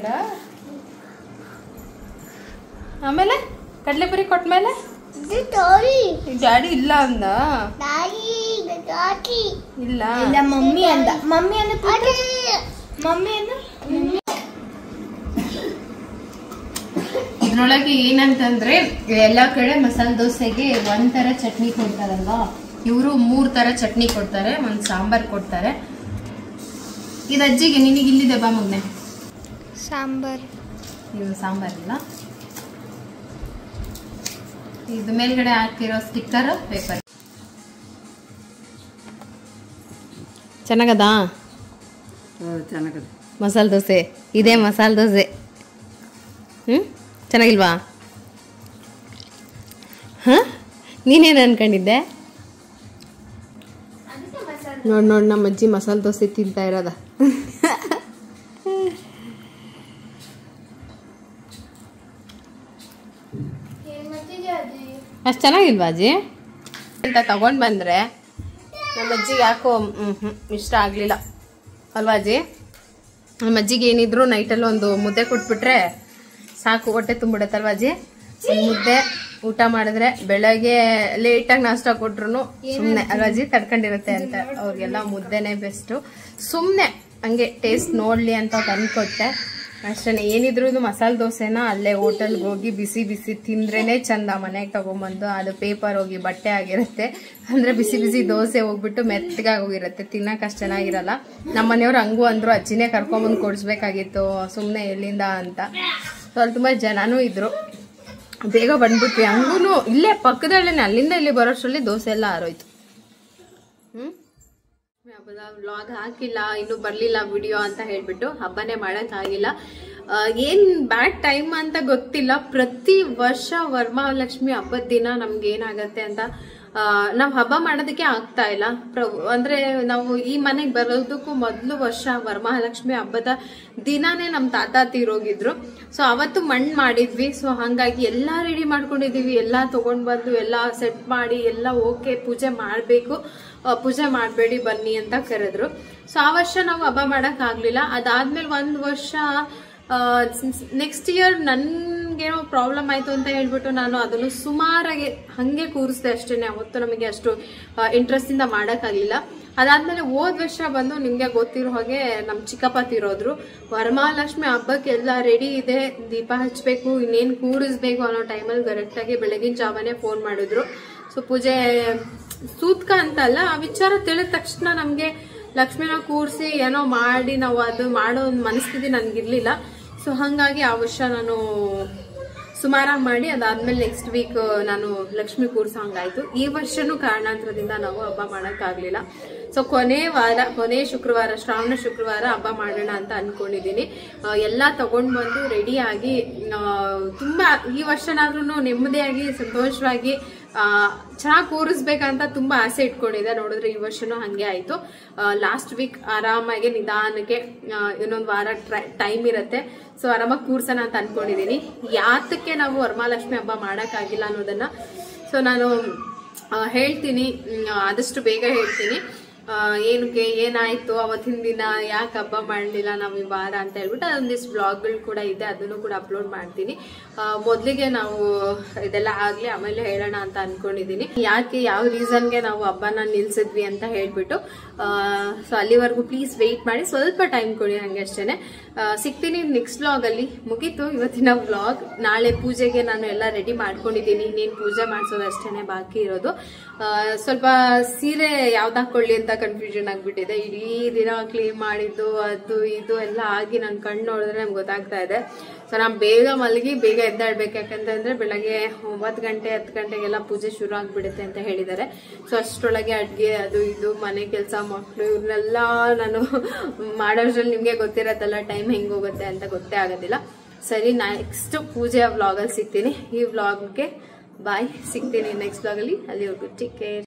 ಆಮೇಲೆ ಕಡಲೆಪುರಿ ಕೊಟ್ಮೇಲೆ ಡ್ಯಾಡಿ ಇಲ್ಲ ಅಂದ ಇಲ್ಲ ಇಲ್ಲ ಮಮ್ಮಿ ಅಂದ ಮಮ್ಮಿ ಅಂದ ಮಮ್ಮಿ ಅಂದ ಇದ್ರೊಳಗೆ ಏನಂತಂದ್ರೆ ಎಲ್ಲಾ ಕಡೆ ಮಸಾಲೆ ದೋಸೆಗೆ ಒಂದ್ ತರ ಚಟ್ನಿ ಕೊಡ್ತಾರಲ್ವಾ ಇವರು ಮೂರ್ ತರ ಚಟ್ನಿ ಕೊಡ್ತಾರೆ ಒಂದ್ ಸಾಂಬಾರ್ ಕೊಡ್ತಾರೆ ಇದು ಅಜ್ಜಿಗೆ ನಿನಗೆ ಇಲ್ಲಿದೆ ಬಾ ಮಗ್ನೆ ಸಾಂಬಾರ್ ಇದು ಸಾಂಬಾರ್ ಇಲ್ಲ ಇದು ಮೇಲ್ಗಡೆ ಹಾಕಿರೋ ಸ್ಟಿಕ್ಕರ್ ಪೇಪರ್ ಚೆನ್ನಾಗದಾ ಚೆನ್ನಾಗದೆ ಮಸಾಲೆ ದೋಸೆ ಇದೇ ಮಸಾಲೆ ದೋಸೆ ಹ್ಞೂ ಚೆನ್ನಾಗಿಲ್ವಾ ಹಾಂ ನೀನೇನು ಅನ್ಕೊಂಡಿದ್ದೆ ನೋಡಿ ನೋಡಿ ನಮ್ಮ ಅಜ್ಜಿ ಮಸಾಲೆ ದೋಸೆ ತಿಂತಾ ಇರೋದ ಅಷ್ಟು ಚೆನ್ನಾಗಿಲ್ವಾ ಅಜ್ಜಿ ಅಂತ ತಗೊಂಡು ಬಂದರೆ ನಮ್ಮ ಅಜ್ಜಿಗೆ ಯಾಕೋ ಹ್ಮ್, ಹ್ಮ್, ಇಷ್ಟ ಆಗಲಿಲ್ಲ ಅಲ್ವಾ ಅಜ್ಜಿ ನಮ್ಮ ಅಜ್ಜಿಗೆ ಏನಿದ್ರು ನೈಟಲ್ಲಿ ಒಂದು ಮುದ್ದೆ ಕೊಟ್ಬಿಟ್ರೆ ಸಾಕು ಹೊಟ್ಟೆ ತುಂಬಿಡತ್ತಲ್ವಾ ಅಜ್ಜಿ ಒಂದ್ ಮುದ್ದೆ ಊಟ ಮಾಡಿದ್ರೆ ಬೆಳಗ್ಗೆ ಲೇಟಾಗಿ ನಾಷ್ಟ ಕೊಟ್ರು ಸುಮ್ಮನೆ ಅಲ್ವಾ ಅಜ್ಜಿ ತಡ್ಕೊಂಡಿರುತ್ತೆ ಅಂತ ಅವ್ರಿಗೆಲ್ಲ ಮುದ್ದೆನೇ ಬೆಸ್ಟು ಸುಮ್ಮನೆ ಹಂಗೆ ಟೇಸ್ಟ್ ನೋಡ್ಲಿ ಅಂತ ತಂದ್ಕೊಟ್ಟೆ ಅಷ್ಟೇ ಏನಿದ್ರು ಮಸಾಲೆ ದೋಸೆನ ಅಲ್ಲೇ ಹೋಟೆಲ್ಗೆ ಹೋಗಿ ಬಿಸಿ ಬಿಸಿ ತಿಂದ್ರೇನೆ ಚಂದ ಮನೆಗೆ ತಗೊಂಬಂದು ಅದು ಪೇಪರ್ ಹೋಗಿ ಬಟ್ಟೆ ಆಗಿರುತ್ತೆ ಅಂದ್ರೆ ಬಿಸಿ ಬಿಸಿ ದೋಸೆ ಹೋಗ್ಬಿಟ್ಟು ಮೆತ್ತಗಾಗಿ ಹೋಗಿರುತ್ತೆ ತಿನ್ನಕ್ ಅಷ್ಟು ಚೆನ್ನಾಗಿರಲ್ಲ ನಮ್ಮ ಮನೆಯವ್ರು ಹಂಗೂ ಅಂದ್ರು ಅಜ್ಜಿನೇ ಕರ್ಕೊಂಬಂದು ಕೊಡಿಸ್ಬೇಕಾಗಿತ್ತು ಸುಮ್ಮನೆ ಎಲ್ಲಿಂದ ಅಂತ ಸೊ ಅಲ್ಲಿ ತುಂಬಾ ಜನನೂ ಇದ್ರು ಬೇಗ ಬಂದ್ಬಿಟ್ವಿ ಹಂಗೂ ಇಲ್ಲೇ ಪಕ್ಕದಲ್ಲೇ ಅಲ್ಲಿಂದ ಇಲ್ಲಿ ಬರೋಷ್ಟರಲ್ಲಿ ದೋಸೆ ಎಲ್ಲ ಆರೋಯ್ತು ಹ್ಮ್ ಹಬ್ಬದ ವ್ಲಾಗ್ ಹಾಕಿಲ್ಲ ಇನ್ನು ಬರ್ಲಿಲ್ಲ ವಿಡಿಯೋ ಅಂತ ಹೇಳ್ಬಿಟ್ಟು ಹಬ್ಬನೇ ಮಾಡಕ್ ಆಗಿಲ್ಲ ಆ, ಏನ್ ಬ್ಯಾಡ್ ಟೈಮ್ ಅಂತ ಗೊತ್ತಿಲ್ಲ ಪ್ರತಿ ವರ್ಷ ವರಮಹಾಲಕ್ಷ್ಮಿ ಹಬ್ಬದ ದಿನ ನಮ್ಗೆ ಏನಾಗತ್ತೆ ಅಂತ ಆ, ನಾವ್ ಹಬ್ಬ ಮಾಡೋದಕ್ಕೆ ಆಗ್ತಾ ಇಲ್ಲ ಪ್ರ- ಅಂದ್ರೆ ನಾವು ಈ ಮನೆಗೆ ಬರೋದಕ್ಕೂ ಮೊದಲು ವರ್ಷ ವರಮಹಾಲಕ್ಷ್ಮಿ ಹಬ್ಬದ ದಿನಾನೇ ನಮ್ ತಾತ ತೀರೋಗಿದ್ರು ಸೊ ಅವತ್ತು ಮಣ್ಣು ಮಾಡಿದ್ವಿ ಸೊ ಹಂಗಾಗಿ ಎಲ್ಲಾ ರೆಡಿ ಮಾಡ್ಕೊಂಡಿದೀವಿ ಎಲ್ಲಾ ತಗೊಂಡ್ ಬಂದು ಎಲ್ಲಾ ಸೆಟ್ ಮಾಡಿ ಎಲ್ಲ ಓಕೆ ಪೂಜೆ ಮಾಡ್ಬೇಕು ಆ, ಪೂಜೆ ಮಾಡಬೇಡಿ ಬನ್ನಿ ಅಂತ ಕರೆದ್ರು ಸೊ ಆ ವರ್ಷ ನಾವು ಹಬ್ಬ ಮಾಡಕ್ ಆಗ್ಲಿಲ್ಲ ಅದಾದ್ಮೇಲೆ ಒಂದ್ ವರ್ಷ ನೆಕ್ಸ್ಟ್ ಇಯರ್ ನನ್ಗೇನೋ ಪ್ರಾಬ್ಲಮ್ ಆಯ್ತು ಅಂತ ಹೇಳ್ಬಿಟ್ಟು ನಾನು ಅದನ್ನು ಸುಮಾರಾಗಿ ಹಂಗೆ ಕೂರಿಸ್ದೆ ಅಷ್ಟೇನೆ ಅವತ್ತು ನಮಗೆ ಅಷ್ಟು ಇಂಟ್ರೆಸ್ಟ್ ಇಂದ ಮಾಡಕ್ಕಾಗ್ಲಿಲ್ಲ ಅದಾದ್ಮೇಲೆ ಹೋದ್ ವರ್ಷ ಬಂದು ನಿಮ್ಗೆ ಗೊತ್ತಿರೋ ಹಾಗೆ ನಮ್ ಚಿಕ್ಕಪ್ಪ ತೀರೋದ್ರು ವರಮಹಾಲಕ್ಷ್ಮಿ ಹಬ್ಬಕ್ಕೆ ಎಲ್ಲ ರೆಡಿ ಇದೆ ದೀಪ ಹಚ್ಬೇಕು ಇನ್ನೇನ್ ಕೂರಿಸ್ಬೇಕು ಅನ್ನೋ ಟೈಮಲ್ಲಿ ಕರೆಕ್ಟ್ ಆಗಿ ಬೆಳಗಿನ ಜಾವನೇ ಫೋನ್ ಮಾಡಿದ್ರು ಸೊ ಪೂಜೆ ಸೂತ್ಕ ಅಂತ ಅಲ್ಲ ಆ ವಿಚಾರ ತಿಳಿದ ತಕ್ಷಣ ನಮ್ಗೆ ಲಕ್ಷ್ಮಿನ ಕೂರಿಸಿ ಏನೋ ಮಾಡಿ ನಾವು ಅದು ಮಾಡೋ ಒಂದು ಮನಸ್ಥಿತಿ ನನ್ಗಿರ್ಲಿಲ್ಲ ಸೊ ಹಂಗಾಗಿ ಆ ವರ್ಷ ನಾನು ಸುಮಾರಾಗಿ ಮಾಡಿ ಅದಾದ್ಮೇಲೆ ನೆಕ್ಸ್ಟ್ ವೀಕ್ ನಾನು ಲಕ್ಷ್ಮಿ ಕೂರ್ಸೋ ಹಂಗಾಯ್ತು ಈ ವರ್ಷನೂ ಕಾರಣಾಂತರದಿಂದ ನಾವು ಹಬ್ಬ ಮಾಡಕ್ಕಾಗ್ಲಿಲ್ಲ ಸೊ ಕೊನೆ ವಾರ ಕೊನೆ ಶುಕ್ರವಾರ ಶ್ರಾವಣ ಶುಕ್ರವಾರ ಹಬ್ಬ ಮಾಡೋಣ ಅಂತ ಅನ್ಕೊಂಡಿದೀನಿ ಆ, ಎಲ್ಲ ತಗೊಂಡ್ ಬಂದು ರೆಡಿ ಆಗಿ ಆ, ತುಂಬಾ ಈ ವರ್ಷನಾದ್ರೂ ನೆಮ್ಮದಿಯಾಗಿ ಸಂತೋಷವಾಗಿ ಚೆನ್ನಾಗಿ ಕೂರಿಸ್ಬೇಕಂತ ತುಂಬಾ ಆಸೆ ಇಟ್ಕೊಂಡಿದ್ದೆ ನೋಡಿದ್ರೆ ಈ ವರ್ಷನೂ ಹಂಗೆ ಆಯ್ತು ಲಾಸ್ಟ್ ವೀಕ್ ಆರಾಮಾಗಿ ನಿಧಾನಕ್ಕೆ ಆ, ಇನ್ನೊಂದ್ ವಾರ ಟೈಮ್ ಇರುತ್ತೆ ಸೊ ಆರಾಮಾಗಿ ಕೂರ್ಸೋಣ ಅಂತ ಅನ್ಕೊಂಡಿದೀನಿ ಯಾತಕ್ಕೆ ನಾವು ವರಮಹಾಲಕ್ಷ್ಮಿ ಹಬ್ಬ ಮಾಡಕ್ಕಾಗಿಲ್ಲ ಅನ್ನೋದನ್ನ ಸೊ ನಾನು ಆ, ಹೇಳ್ತೀನಿ ಮ್, ಆದಷ್ಟು ಬೇಗ ಹೇಳ್ತೀನಿ ಆ, ಏನಕ್ಕೆ ಏನಾಯ್ತು ಅವತ್ತಿನ ದಿನ ಯಾಕೆ ಹಬ್ಬ ಮಾಡಲಿಲ್ಲ ನಾವು ಈ ವಾರ ಅಂತ ಹೇಳ್ಬಿಟ್ಟು ಅದೊಂದಿಷ್ಟು ಬ್ಲಾಗ್ಗಳು ಕೂಡ ಇದೆ ಅದನ್ನು ಕೂಡ ಅಪ್ಲೋಡ್ ಮಾಡ್ತೀನಿ ಆ, ಮೊದ್ಲಿಗೆ ನಾವು ಇದೆಲ್ಲ ಆಗ್ಲಿ ಆಮೇಲೆ ಹೇಳೋಣ ಅಂತ ಅನ್ಕೊಂಡಿದೀನಿ ಯಾಕೆ ಯಾವ ರೀಸನ್ಗೆ ನಾವು ಹಬ್ಬನ ನಿಲ್ಸಿದ್ವಿ ಅಂತ ಹೇಳ್ಬಿಟ್ಟು ಸೊ ಅಲ್ಲಿವರೆಗೂ ಪ್ಲೀಸ್ ವೆಯ್ಟ್ ಮಾಡಿ ಸ್ವಲ್ಪ ಟೈಮ್ ಕೊಡಿ ನಂಗೆ ಅಷ್ಟೇನೆ ಆ, ಸಿಗ್ತೀನಿ ನೆಕ್ಸ್ಟ್ ವ್ಲಾಗ್ ಅಲ್ಲಿ ಮುಗೀತು ಇವತ್ತಿನ ವ್ಲಾಗ್ ನಾಳೆ ಪೂಜೆಗೆ ನಾನು ಎಲ್ಲ ರೆಡಿ ಮಾಡ್ಕೊಂಡಿದ್ದೀನಿ ಇನ್ನೇನು ಪೂಜೆ ಮಾಡಿಸೋದು ಅಷ್ಟೇನೆ ಬಾಕಿ ಇರೋದು ಆ, ಸ್ವಲ್ಪ ಸೀರೆ ಯಾವ್ದು ಹಾಕೊಳ್ಳಿ ಅಂತ ಕನ್ಫ್ಯೂಷನ್ ಆಗ್ಬಿಟ್ಟಿದೆ ಇಡೀ ದಿನ ಕ್ಲೀನ್ ಮಾಡಿದ್ದು ಅದು ಇದು ಎಲ್ಲ ಆಗಿ ನನ್ ಕಣ್ಣು ನೋಡಿದ್ರೆ ನಮ್ಗೆ ಗೊತ್ತಾಗ್ತಾ ಇದೆ ಸೊ ನಾನು ಬೇಗ ಮಲಗಿ ಬೇಗ ಎದ್ದಾಡ್ಬೇಕು ಯಾಕಂತಂದ್ರೆ ಬೆಳಗ್ಗೆ ಒಂಬತ್ತು ಗಂಟೆ ಹತ್ತು ಗಂಟೆಗೆಲ್ಲ ಪೂಜೆ ಶುರು ಆಗ್ಬಿಡುತ್ತೆ ಅಂತ ಹೇಳಿದ್ದಾರೆ ಸೊ ಅಷ್ಟರೊಳಗೆ ಅಡ್ಗೆ ಅದು ಇದು ಮನೆ ಕೆಲಸ ಮಕ್ಕಳು ಇವ್ರನ್ನೆಲ್ಲ ನಾನು ಮಾಡೋದ್ರಲ್ಲಿ ನಿಮ್ಗೆ ಗೊತ್ತಿರತ್ತಲ್ಲ ಟೈಮ್ ಹೆಂಗ್ ಹೋಗುತ್ತೆ ಅಂತ ಗೊತ್ತೇ ಆಗೋದಿಲ್ಲ ಸರಿ ನೆಕ್ಸ್ಟ್ ಪೂಜೆಯ ವ್ಲಾಗಲ್ಲಿ ಸಿಗ್ತೀನಿ ಈ ವ್ಲಾಗ್ಗೆ ಬಾಯ್ ಸಿಗ್ತೀನಿ ನೆಕ್ಸ್ಟ್ ವ್ಲಾಗಲ್ಲಿ ಅಲ್ಲಿವರೆಗೂ ಟೇಕ್ ಕೇರ್